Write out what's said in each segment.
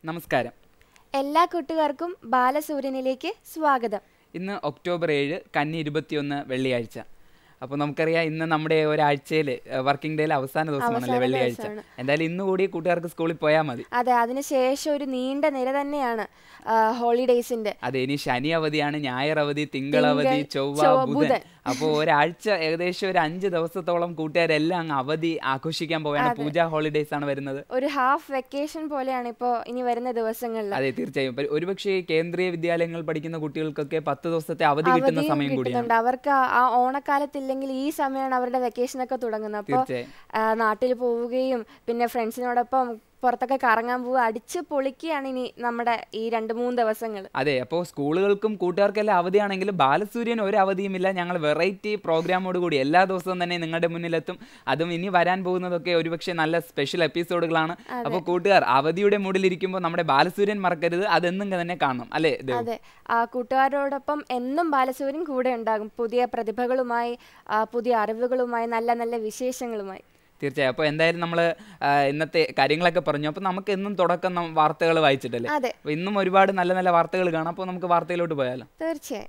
നമസ്കാരം എല്ലാ കൂട്ടുകാർക്കും ബാലസൂര്യനിലേക്ക് സ്വാഗതം ഇന്ന് ഒക്ടോബർ ഏഴ് കന്നി ഇരുപത്തിയൊന്ന് വെള്ളിയാഴ്ച അപ്പോൾ നമുക്കറിയാം ഇന്ന് നമ്മുടെ ഒരാഴ്ചയിൽ വർക്കിംഗ് ഡേയിൽ അവസാന ദിവസമാണല്ലേ അവസാന വെള്ളിയാഴ്ച ദിവസമാണ്. എന്തായാലും ഇന്ന് കൂടി കൂട്ടുകാർക്ക് സ്കൂളിൽ പോയാൽ മതി അതെ അതിനുശേഷം ഒരു നീണ്ട നിര തന്നെയാണ് ഹോളിഡേയ്സിന്റെ അതെ ഇനി ശനി അവധിയാണ് ഞായർ അവധി തിങ്കൾ അവധി തിങ്കൾ, ചൊവ്വ ചൊവ്വ, ബുധൻ ബുധൻ. അപ്പോൾ ഒരാഴ്ച ഏകദേശം ഒരു അഞ്ച് ദിവസത്തോളം കൂട്ടുകാരെല്ലാം അങ്ങ് അവധി ആഘോഷിക്കാൻ പോവുകയാണ് പൂജ ഹോളിഡേയ്സ് ആണ് വരുന്നത് ഒരു ഹാഫ് വെക്കേഷൻ പോലെയാണ് ഇപ്പോൾ ഇനി വരുന്ന ദിവസങ്ങളിൽ അതെ തീർച്ചയായും ഇപ്പൊ ഒരുപക്ഷെ കേന്ദ്രീയ വിദ്യാലയങ്ങൾ പഠിക്കുന്ന കുട്ടികൾക്കൊക്കെ പത്ത് ദിവസത്തെ അവധി കിട്ടുന്ന അവധിയും സമയം കൂടിയാണ് കിട്ടുന്നുണ്ട് അവർക്ക് ആ- ആ ഓണക്കാലത്തില്ലെങ്കിൽ ഈ സമയമാണ് അവരുടെ വെക്കേഷൻ ഒക്കെ തുടങ്ങുന്നത് അപ്പോൾ തീർച്ചയായും നാട്ടിൽ പോവുകയും പിന്നെ ഫ്രണ്ട്സിനോടൊപ്പം പുറത്തൊക്കെ കറങ്ങാൻ പോവുക അടിച്ച് പൊളിക്കുകയാണ് ഇനി നമ്മുടെ ഈ രണ്ട് മൂന്ന് ദിവസങ്ങൾ അതെ അപ്പോൾ സ്കൂളുകൾക്കും കൂട്ടുകാർക്കെല്ലാം അവധിയാണെങ്കിലും ബാലസൂര്യൻ ഒരു അവധിയുമില്ല ഞങ്ങൾ വെറൈറ്റി പ്രോഗ്രാമോട് കൂടി എല്ലാ ദിവസവും തന്നെ നിങ്ങളുടെ മുന്നിലെത്തും അതും ഇനി വരാൻ പോകുന്നതൊക്കെ ഒരുപക്ഷെ നല്ല സ്പെഷ്യൽ എപ്പിസോഡുകളാണ് അപ്പോൾ കൂട്ടുകാർ അവധിയുടെ മൂഡിലിരിക്കുമ്പോൾ നമ്മുടെ ബാലസൂര്യൻ മറക്കരുത് അതെന്നും തന്നെ കാണണം അല്ലേ ദേവ്? അതെ ആ കൂട്ടുകാരോടൊപ്പം എന്നും ബാലസൂര്യൻ കൂടെ ഉണ്ടാകും പുതിയ പ്രതിഭകളുമായി ആ, പുതിയ അറിവുകളുമായി നല്ല നല്ല വിശേഷങ്ങളുമായി തീർച്ചയായും അപ്പോൾ എന്തായാലും നമ്മൾ ഇന്നത്തെ കാര്യങ്ങളൊക്കെ പറഞ്ഞു അപ്പോൾ നമുക്ക് എന്നും തുടക്കം വാർത്തകൾ വായിച്ചിട്ടല്ലേ അതെ അപ്പോൾ ഇന്നും ഒരുപാട് നല്ല നല്ല വാർത്തകൾ കാണാം അപ്പോൾ നമുക്ക് വാർത്തയിലോട്ട് പോയാലോ തീർച്ചയായും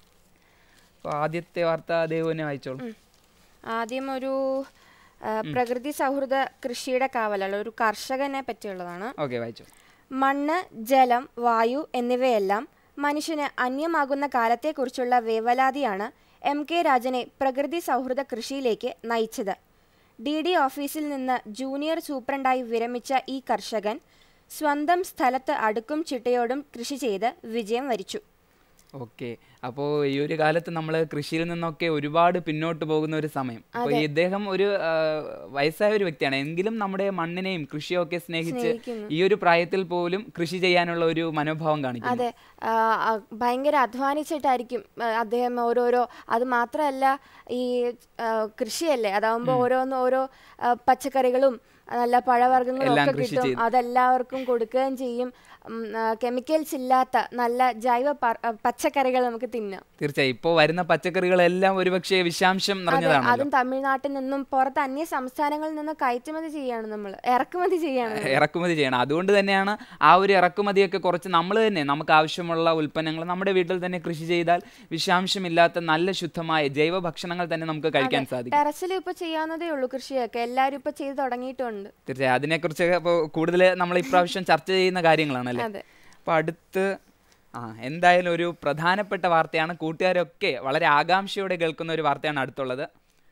അപ്പോൾ ആദ്യത്തെ വാർത്ത ദേവുവിനെ വായിച്ചോളൂ ഉം. ആദ്യം ഒരു ആ, പ്രകൃതി സൗഹൃദ കൃഷിയുടെ കാവലുള്ള ഒരു കർഷകനെ പറ്റിയുള്ളതാണ് ഓക്കെ വായിച്ചു മണ്ണ് ജലം വായു എന്നിവയെല്ലാം മനുഷ്യന് അന്യമാകുന്ന കാലത്തെക്കുറിച്ചുള്ള വേവലാതിയാണ് എം കെ രാജനെ പ്രകൃതി സൗഹൃദ കൃഷിയിലേക്ക് നയിച്ചത് ഡി ഡി ഓഫീസിൽ നിന്ന് ജൂനിയർ സൂപ്രണ്ടായി വിരമിച്ച ഈ കർഷകൻ സ്വന്തം സ്ഥലത്ത് അടുക്കും ചിട്ടയോടും കൃഷി ചെയ്ത് വിജയം വരിച്ചു ഓക്കെ അപ്പോൾ ഈ ഒരു കാലത്ത് നമ്മൾ കൃഷിയിൽ നിന്നൊക്കെ ഒരുപാട് പിന്നോട്ട് പോകുന്ന ഒരു സമയം അപ്പോൾ ഇദ്ദേഹം ഒരു ആ, വയസ്സായ ഒരു വ്യക്തിയാണ് എങ്കിലും നമ്മുടെ മണ്ണിനെയും കൃഷിയും ഒക്കെ സ്നേഹിച്ച് സ്നേഹിക്കുന്നു. ഈ ഒരു പ്രായത്തിൽ പോലും കൃഷി ചെയ്യാനുള്ള ഒരു മനോഭാവം കാണിക്കുന്നു അതെ ആ, ആ, ഭയങ്കര അധ്വാനിച്ചിട്ടായിരിക്കും ആ, അദ്ദേഹം ഓരോരോ അത് മാത്രമല്ല ഈ ആ, കൃഷിയല്ലേ അതാവുമ്പോൾ ഓരോന്ന് ഓരോ ആ, പച്ചക്കറികളും നല്ല പഴവർഗ്ഗങ്ങളും എല്ലാം ഒക്കെ കൃഷി കിട്ടും ചെയ്ത്. അതെല്ലാവർക്കും കൊടുക്കുകയും ചെയ്യും കെമിക്കൽസ് ഇല്ലാത്ത നല്ല ജൈവ പ- ആ, പച്ചക്കറികൾ നമുക്ക് തിന്നാം തീർച്ചയായും ഇപ്പോൾ വരുന്ന പച്ചക്കറികളെല്ലാം ഒരുപക്ഷെ വിഷാംശം അതെ നിറഞ്ഞതാണല്ലോ അതും തമിഴ്നാട്ടിൽ നിന്നും പുറത്ത് അന്യ സംസ്ഥാനങ്ങളിൽ നിന്നും കയറ്റുമതി ചെയ്യാണ് നമ്മൾ ഇറക്കുമതി ചെയ്യാണ് നമ്മള്. ഇറക്കുമതി ചെയ്യണം അതുകൊണ്ട് തന്നെയാണ് ആ ഒരു ഇറക്കുമതിയൊക്കെ കുറച്ച് നമ്മൾ തന്നെ നമുക്ക് ആവശ്യമുള്ള ഉൽപ്പന്നങ്ങൾ നമ്മുടെ വീട്ടിൽ തന്നെ കൃഷി ചെയ്താൽ വിഷാംശമില്ലാത്ത നല്ല ശുദ്ധമായ ജൈവ ഭക്ഷണങ്ങൾ തന്നെ നമുക്ക് കഴിക്കാൻ സാധിക്കും ടെറസിൽ ഇപ്പൊ ചെയ്യാവുന്നതേ ഉള്ളൂ കൃഷിയൊക്കെ എല്ലാവരും ഇപ്പൊ ചെയ്ത് തുടങ്ങിയിട്ടുണ്ട് തീർച്ചയായും അതിനെക്കുറിച്ച് അപ്പോൾ കൂടുതൽ നമ്മൾ ഇപ്രാവശ്യം ചർച്ച ചെയ്യുന്ന കാര്യങ്ങളാണല്ലേ അതെ അപ്പോൾ അടുത്ത് ആ എന്തായാലും ഒരു പ്രധാനപ്പെട്ട വാർത്തയാണ് കൂട്ടുകാരൊക്കെ വളരെ ആകാംക്ഷയോടെ കേൾക്കുന്ന ഒരു വാർത്തയാണ് അടുത്തുള്ളത്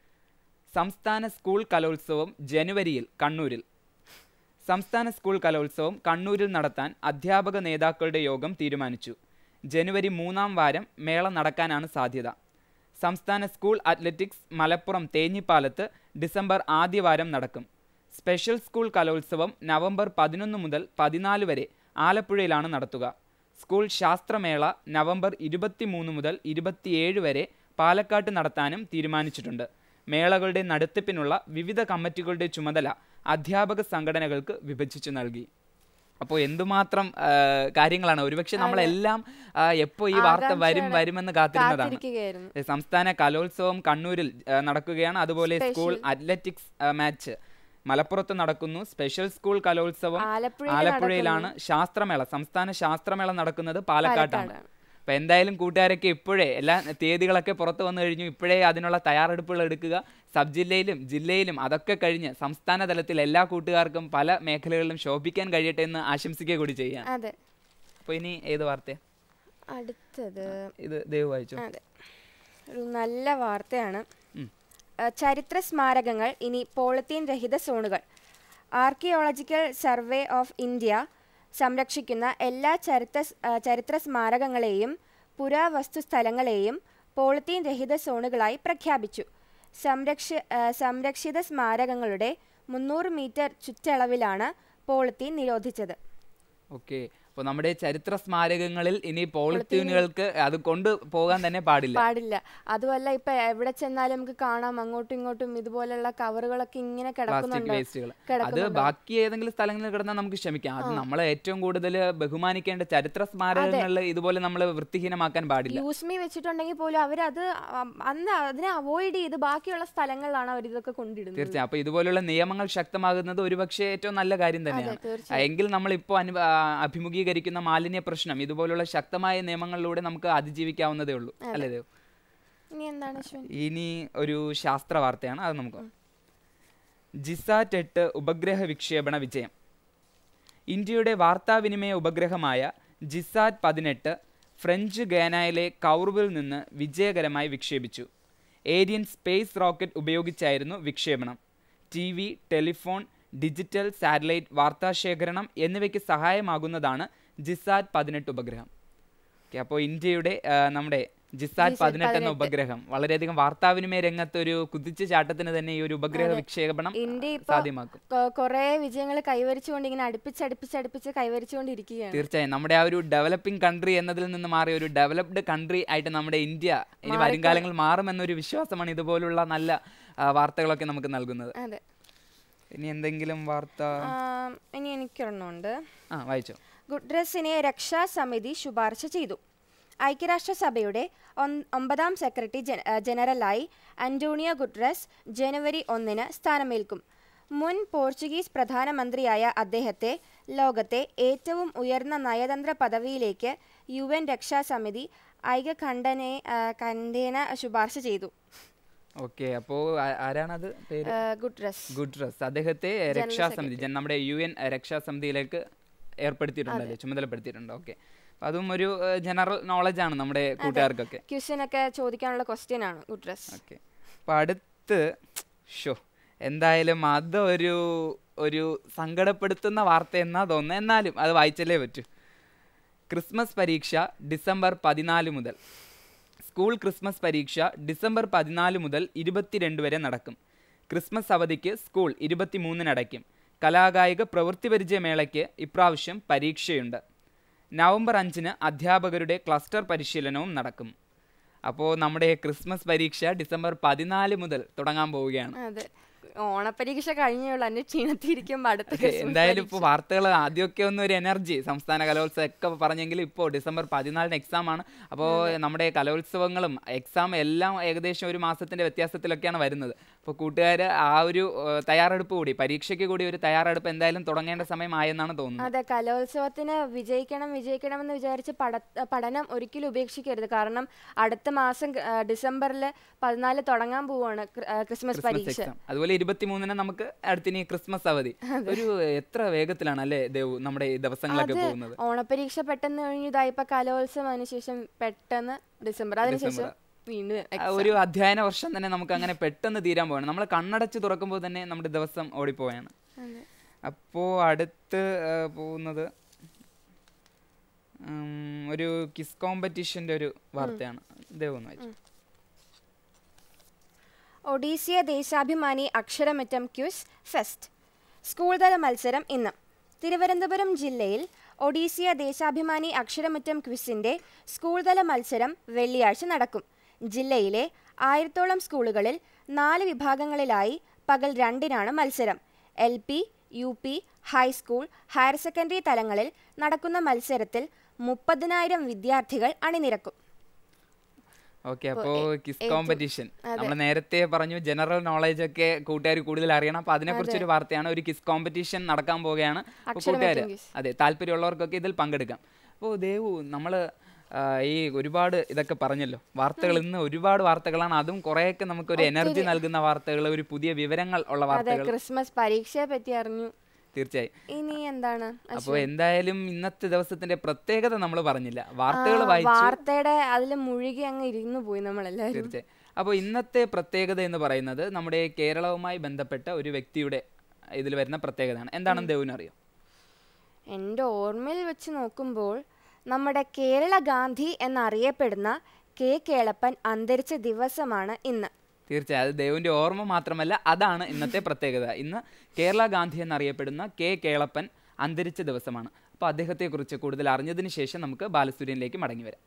സംസ്ഥാന സ്കൂൾ കലോത്സവം ജനുവരിയിൽ കണ്ണൂരിൽ സംസ്ഥാന സ്കൂൾ കലോത്സവം കണ്ണൂരിൽ നടത്താൻ അധ്യാപക നേതാക്കളുടെ യോഗം തീരുമാനിച്ചു ജനുവരി മൂന്നാം വാരം മേള നടക്കാനാണ് സാധ്യത സംസ്ഥാന സ്കൂൾ അത്ലറ്റിക്സ് മലപ്പുറം തേഞ്ഞിപ്പാലത്ത് ഡിസംബർ ആദ്യവാരം നടക്കും സ്പെഷ്യൽ സ്കൂൾ കലോത്സവം നവംബർ പതിനൊന്ന് മുതൽ പതിനാല് വരെ ആലപ്പുഴയിലാണ് നടത്തുക സ്കൂൾ ശാസ്ത്രമേള നവംബർ ഇരുപത്തിമൂന്ന് മുതൽ ഇരുപത്തിയേഴ് വരെ പാലക്കാട്ട് നടത്താനും തീരുമാനിച്ചിട്ടുണ്ട് മേളകളുടെ നടത്തിപ്പിനുള്ള വിവിധ കമ്മിറ്റികളുടെ ചുമതല അധ്യാപക സംഘടനകൾക്ക് വിഭജിച്ചു നൽകി അപ്പോൾ എന്തുമാത്രം ആ, കാര്യങ്ങളാണ് ഒരുപക്ഷെ നമ്മളെല്ലാം എപ്പോ ഈ വാർത്ത വരും വരുമെന്ന് കാത്തിരുന്നതാണ് കാത്തിരിക്കുകയായിരുന്നു ഏ, സംസ്ഥാന കലോത്സവം കണ്ണൂരിൽ ആ, നടക്കുകയാണ് അതുപോലെ സ്കൂൾ അത്ലറ്റിക്സ് ആ, മാച്ച് മലപ്പുറത്ത് നടക്കുന്നു സ്പെഷ്യൽ സ്കൂൾ കലോത്സവം ആലപ്പുഴയിൽ ആലപ്പുഴയിലാണ് ശാസ്ത്രമേള സംസ്ഥാന ശാസ്ത്രമേള നടക്കുന്നത് പാലക്കാട്ടാണ് പാലക്കാടാണ്. അപ്പൊ എന്തായാലും കൂട്ടുകാരൊക്കെ ഇപ്പോഴേ എല്ലാ തീയതികളൊക്കെ പുറത്തു വന്നു കഴിഞ്ഞു ഇപ്പോഴേ അതിനുള്ള തയ്യാറെടുപ്പുകൾ എടുക്കുക സബ് ജില്ലയിലും ജില്ലയിലും അതൊക്കെ കഴിഞ്ഞ് സംസ്ഥാന തലത്തിൽ എല്ലാ കൂട്ടുകാർക്കും പല മേഖലകളിലും ശോഭിക്കാൻ കഴിയട്ടെ എന്ന് ആശംസിക്കുക കൂടി ചെയ്യാം അതെ അപ്പൊ ഇനി ഏത് വാർത്തയാ അടുത്തത് ഇത് ദൈവം വായിച്ചു അതെ ഒരു നല്ല വാർത്തയാണ് ഉം. ആ, ചരിത്ര സ്മാരകങ്ങൾ ഇനി പോളിത്തീൻ രഹിത സോണുകൾ ആർക്കിയോളജിക്കൽ സർവേ ഓഫ് ഇന്ത്യ സംരക്ഷിക്കുന്ന എല്ലാ ചരിത്ര സ്- ആ, ചരിത്ര സ്മാരകങ്ങളെയും പുരാവസ്തു സ്ഥലങ്ങളെയും പോളിത്തീൻ രഹിത സോണുകളായി പ്രഖ്യാപിച്ചു സംരക്ഷ ആ, സംരക്ഷിത സ്മാരകങ്ങളുടെ മുന്നൂറ് മീറ്റർ ചുറ്റളവിലാണ് പോളിത്തീൻ നിരോധിച്ചത് ഓക്കെ അപ്പോൾ നമ്മുടെ ചരിത്ര സ്മാരകങ്ങളിൽ ഇനി പോളിത്തീനുകൾക്ക് അത് കൊണ്ട് പോകാൻ തന്നെ പാടില്ല പാടില്ല അതുമല്ല ഇപ്പൊ എവിടെ ചെന്നാലും നമുക്ക് കാണാം അങ്ങോട്ടും ഇങ്ങോട്ടും ഇതുപോലുള്ള കവറുകളൊക്കെ ഇങ്ങനെ പ്ലാസ്റ്റിക് കിടക്കുന്നുണ്ട് വേസ്റ്റുകൾ അത് കിടക്കുന്നുണ്ട്. ബാക്കി ഏതെങ്കിലും സ്ഥലങ്ങളിൽ കിടന്നാൽ നമുക്ക് ക്ഷമിക്കാം അത് നമ്മളെ ഏറ്റവും കൂടുതൽ ബഹുമാനിക്കേണ്ട ചരിത്ര സ്മാരകങ്ങളിൽ ഇതുപോലെ നമ്മൾ വൃത്തിഹീനമാക്കാൻ പാടില്ല യൂസ് മീ വെച്ചിട്ടുണ്ടെങ്കിൽ പോലും അവരത് അം- അന്ന് അതിനെ അവോയ്ഡ് ചെയ്ത് ബാക്കിയുള്ള സ്ഥലങ്ങളിലാണ് അവർ ഇതൊക്കെ കൊണ്ടിടുന്നത് തീർച്ചയായും അപ്പൊ ഇതുപോലുള്ള നിയമങ്ങൾ ശക്തമാകുന്നത് ഒരുപക്ഷെ ഏറ്റവും നല്ല കാര്യം തന്നെയാണ് തീർച്ചയായും. എങ്കിൽ നമ്മൾ ഇപ്പോൾ അനു ആ, അഭിമുഖീകരിക്കുന്ന മാലിന്യ പ്രശ്നം ഇതുപോലുള്ള ശക്തമായ നിയമങ്ങളിലൂടെ നമുക്ക് അതിജീവിക്കാവുന്നതേ ഉള്ളൂ അല്ലേ ദേവ് ഇനി എന്താണ് അശ്വിൻ ഇനി ഒരു ശാസ്ത്ര വാർത്തയാണ് അത് നമുക്ക് ജിസാറ്റ് എട്ട് ഉപഗ്രഹ വിക്ഷേപണ വിജയം ഇന്ത്യയുടെ വാർത്താവിനിമയ ഉപഗ്രഹമായ ജിസാറ്റ് പതിനെട്ട് ഫ്രഞ്ച് ഗയാനയിലെ കൗർവിൽ നിന്ന് വിജയകരമായി വിക്ഷേപിച്ചു ഏരിയൻ സ്പേസ് റോക്കറ്റ് ഉപയോഗിച്ചായിരുന്നു വിക്ഷേപണം T V telephone digital satellite വാർത്താശേഖരണം എന്നിവയ്ക്ക് സഹായമാകുന്നതാണ് ജിസാറ്റ് പതിനെട്ട് ഉപഗ്രഹം ഓക്കെ അപ്പോൾ ഇന്ത്യയുടെ ആ, നമ്മുടെ ജിസാറ്റ് പതിനെട്ട് എന്ന ഉപഗ്രഹം വളരെയധികം വാർത്താവിനിമയ രംഗത്ത് ഒരു കുതിച്ചു ചാട്ടത്തിന് തന്നെ ഈ ഒരു ഉപഗ്രഹ വിക്ഷേപണം ഇന്ത്യ ഇപ്പൊ സാധ്യമാക്കും കൊ- കുറേ വിജയങ്ങൾ കൈവരിച്ചുകൊണ്ട് ഇങ്ങനെ അടുപ്പിച്ച് അടുപ്പിച്ച് അടുപ്പിച്ച് കൈവരിച്ചുകൊണ്ടിരിക്കുകയാണ് തീർച്ചയായും നമ്മുടെ ആ ഒരു ഡെവലപ്പിംഗ് കൺട്രി എന്നതിൽ നിന്ന് മാറി ഒരു ഡെവലപ്ഡ് കൺട്രി ആയിട്ട് നമ്മുടെ ഇന്ത്യ ഇനി വരും കാലങ്ങളിൽ മാറുമെന്നൊരു വിശ്വാസമാണ് ഇതുപോലുള്ള നല്ല ആ, വാർത്തകളൊക്കെ നമുക്ക് നൽകുന്നത് അതെ ഇനി എന്തെങ്കിലും വാർത്ത ആം, ഇനി എനിക്കൊരെണ്ണമുണ്ട് ആ വായിച്ചോ ഗുഡ്രസിനെ രക്ഷാസമിതി ശുപാർശ ചെയ്തു ഐക്യരാഷ്ട്രസഭയുടെ ഒൻ- ഒമ്പതാം സെക്രട്ടറി ജന- ആ, ജനറലായി അന്റോണിയോ ഗുഡ്രസ് ജനുവരി ഒന്നിന് സ്ഥാനമേൽക്കും മുൻ പോർച്ചുഗീസ് പ്രധാനമന്ത്രിയായ അദ്ദേഹത്തെ ലോകത്തെ ഏറ്റവും ഉയർന്ന നയതന്ത്ര പദവിയിലേക്ക് യു എൻ രക്ഷാസമിതി ഐക്യഖണ്ഡനെ ആ, ഖണ്ഡേന ശുപാർശ ചെയ്തു ഓക്കെ അപ്പോൾ ആരാണത് പേര് ആ, ഗുഡ്രസ് ഗുഡ്രസ് അദ്ദേഹത്തെ രക്ഷാസമിതി ജൻ- നമ്മുടെ യു എൻ രക്ഷാസമിതിയിലേക്ക് ഏർപ്പെടുത്തിയിട്ടുണ്ടല്ലേ ചുമതലപ്പെടുത്തിയിട്ടുണ്ട് ഓക്കെ അതും ഒരു ജനറൽ നോളജ് ആണ് നമ്മുടെ കൂട്ടുകാർക്കൊക്കെ ക്വസ്റ്റ്യനൊക്കെ ചോദിക്കാനുള്ള ക്വസ്റ്റ്യൻ ആണ് ഗുഡ്രസ് ഓക്കെ അപ്പം അടുത്ത് ഷോ എന്തായാലും അതൊരു ഒരു സങ്കടപ്പെടുത്തുന്ന വാർത്ത എന്നാ തോന്നുന്നത് എന്നാലും അത് വായിച്ചല്ലേ പറ്റൂ ക്രിസ്മസ് പരീക്ഷ ഡിസംബർ പതിനാല് മുതൽ സ്കൂൾ ക്രിസ്മസ് പരീക്ഷ ഡിസംബർ പതിനാല് മുതൽ ഇരുപത്തിരണ്ട് വരെ നടക്കും ക്രിസ്മസ് അവധിക്ക് സ്കൂൾ ഇരുപത്തിമൂന്നിന് അടയ്ക്കും കലാകായിക പ്രവൃത്തി പരിചയമേളയ്ക്ക് ഇപ്രാവശ്യം പരീക്ഷയുണ്ട് നവംബർ അഞ്ചിന് അധ്യാപകരുടെ ക്ലസ്റ്റർ പരിശീലനവും നടക്കും അപ്പോൾ നമ്മുടെ ക്രിസ്മസ് പരീക്ഷ ഡിസംബർ പതിനാല് മുതൽ തുടങ്ങാൻ പോവുകയാണ് അതെ ഓണപ്പരീക്ഷ കഴിഞ്ഞുള്ള എന്റെ ക്ഷീണത്തിരിക്കുമ്പോ അടുത്ത അതെ, ക്രിസ്മസ് എന്തായാലും ഇപ്പോൾ വാർത്തകൾ ആദ്യമൊക്കെ ഒന്നും ഒരു എനർജി സംസ്ഥാന കലോത്സവം ഒക്കെ പറഞ്ഞെങ്കിൽ ഇപ്പോൾ ഡിസംബർ പതിനാലിന് എക്സാം ആണ് അപ്പോൾ നമ്മുടെ കലോത്സവങ്ങളും എക്സാം എല്ലാം ഏകദേശം ഒരു മാസത്തിന്റെ വ്യത്യാസത്തിലൊക്കെയാണ് വരുന്നത് അപ്പോൾ കൂട്ടുകാർ ആ ഒരു ഏഹ്, തയ്യാറെടുപ്പ് കൂടി പരീക്ഷയ്ക്ക് കൂടി ഒരു തയ്യാറെടുപ്പ് എന്തായാലും തുടങ്ങേണ്ട സമയമായെന്നാണ് തോന്നുന്നത് അതെ കലോത്സവത്തിന് വിജയിക്കണം വിജയിക്കണം എന്ന് വിചാരിച്ച് പഠ പഠനം ഒരിക്കലും ഉപേക്ഷിക്കരുത് കാരണം അടുത്ത മാസം ഡിസംബറിൽ പതിനാല് തുടങ്ങാൻ പോവാണ് ക്രി- ആ, ക്രിസ്മസ് ക്രിസ്മസ് പരീക്ഷ എക്സാം അതുപോലെ ഇരുപത്തിമൂന്നിന് നമുക്ക് അടുത്തിനി ക്രിസ്മസ് അവധി ഒരു എത്ര വേഗത്തിലാണ് അല്ലേ ദേവു നമ്മുടെ ഈ ദിവസങ്ങളൊക്കെ പോകുന്നത് ഓണപ്പരീക്ഷ പെട്ടെന്ന് കഴിഞ്ഞു ഇതാ ഇപ്പൊ കലോത്സവം അതിനുശേഷം പെട്ടെന്ന് ഡിസംബർ അതിനുശേഷം വീണ്ടും ആ ഒരു അധ്യയന വർഷം തന്നെ നമുക്ക് അങ്ങനെ പെട്ടെന്ന് തീരാൻ പോവാണ് നമ്മൾ കണ്ണടച്ച് തുറക്കുമ്പോൾ തന്നെ നമ്മുടെ ദിവസം ഓടിപ്പോവാണ് അതെ. അപ്പോൾ അടുത്ത് ആ, പോകുന്നത് ഉം, ഒരു കിസ് കോമ്പറ്റീഷന്റെ ഒരു വാർത്തയാണ് ദേവൊന്ന് വായിച്ചു ഒഡീസിയ Deshabhimani Aksharamuttam quiz fest school തല മത്സരം ഇന്ന് തിരുവനന്തപുരം ജില്ലയിൽ ഒഡീസിയ ദേശാഭിമാനി അക്ഷരമറ്റം ക്വിസിന്റെ സ്കൂൾ തല മത്സരം വെള്ളിയാഴ്ച നടക്കും ജില്ലയിലെ ആയിരത്തോളം സ്കൂളുകളിൽ നാല് വിഭാഗങ്ങളിലായി പകൽ രണ്ടിനാണ് മത്സരം L P U P high school higher secondary തലങ്ങളിൽ നടക്കുന്ന മത്സരത്തിൽ മുപ്പതിനായിരം വിദ്യാർത്ഥികൾ അണിനിരക്കും ഓക്കെ അപ്പോൾ കിസ് കോമ്പറ്റീഷൻ നമ്മൾ നേരത്തെ പറഞ്ഞു ജനറൽ നോളജ് ഒക്കെ കൂട്ടുകാർ കൂടുതൽ അറിയണം അപ്പോൾ അതിനെക്കുറിച്ചൊരു വാർത്തയാണ് ഒരു കിസ് കോമ്പറ്റീഷൻ നടക്കാൻ പോവുകയാണ് അപ്പോൾ കൂട്ടുകാർ അതെ താല്പര്യമുള്ളവർക്കൊക്കെ ഇതിൽ പങ്കെടുക്കാം അപ്പോൾ ദേവു നമ്മൾ ഈ ഒരുപാട് ഇതൊക്കെ പറഞ്ഞല്ലോ വാർത്തകൾ ഇന്ന് ഒരുപാട് വാർത്തകളാണ് അതും കുറേയൊക്കെ നമുക്ക് ഒരു എനർജി നൽകുന്ന വാർത്തകൾ ഒരു പുതിയ വിവരങ്ങൾ ഉള്ള അതെ വാർത്തകൾ ക്രിസ്മസ് പരീക്ഷയെ പറ്റി അറിഞ്ഞു തീർച്ചയായും ഇനി എന്താണ് അപ്പോൾ എന്തായാലും ഇന്നത്തെ ദിവസത്തിന്റെ പ്രത്യേകത നമ്മൾ പറഞ്ഞില്ല വാർത്തകൾ ആ, വായിച്ചു വാർത്തയുടെ അതിൽ മുഴുകി അങ്ങ് ഇരുന്നു പോയി നമ്മളെല്ലാവരും തീർച്ചയായും അപ്പോൾ ഇന്നത്തെ പ്രത്യേകത എന്ന് പറയുന്നത് നമ്മുടെ കേരളവുമായി ബന്ധപ്പെട്ട ഒരു വ്യക്തിയുടെ ഇതിൽ വരുന്ന പ്രത്യേകതയാണ് എന്താണെന്ന് ദേവിന് അറിയോ എൻ്റെ ഓർമ്മയിൽ വെച്ച് നോക്കുമ്പോൾ നമ്മുടെ കേരള ഗാന്ധി എന്നറിയപ്പെടുന്ന കെ കേളപ്പൻ അന്തരിച്ച ദിവസമാണ് ഇന്ന് തീർച്ചയായും അത് ദേവിന്റെ ഓർമ്മ മാത്രമല്ല അതാണ് ഇന്നത്തെ പ്രത്യേകത ഇന്ന് കേരള ഗാന്ധി എന്നറിയപ്പെടുന്ന കെ കേളപ്പൻ അന്തരിച്ച ദിവസമാണ് അപ്പോൾ അദ്ദേഹത്തെക്കുറിച്ച് കൂടുതൽ അറിഞ്ഞതിന് ശേഷം നമുക്ക് ബാലസൂര്യനിലേക്ക് മടങ്ങി വരാം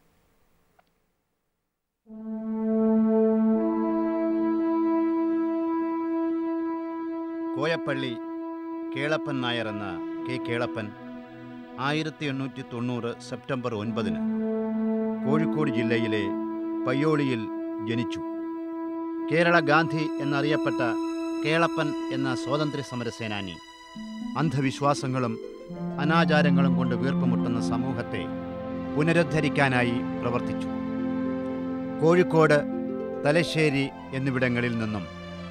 കോയപ്പള്ളി കേളപ്പൻ നായർ എന്ന കെ കേളപ്പൻ ആയിരത്തി എണ്ണൂറ്റി തൊണ്ണൂറ് സെപ്റ്റംബർ ഒൻപതിന് കോഴിക്കോട് ജില്ലയിലെ പയ്യോളിയിൽ ജനിച്ചു കേരള ഗാന്ധി എന്നറിയപ്പെട്ട കേളപ്പൻ എന്ന സ്വാതന്ത്ര്യ സമര സേനാനി അന്ധവിശ്വാസങ്ങളും അനാചാരങ്ങളും കൊണ്ട് വീർപ്പുമുട്ടുന്ന സമൂഹത്തെ പുനരുദ്ധരിക്കാനായി പ്രവർത്തിച്ചു കോഴിക്കോട് തലശ്ശേരി എന്നിവിടങ്ങളിൽ നിന്നും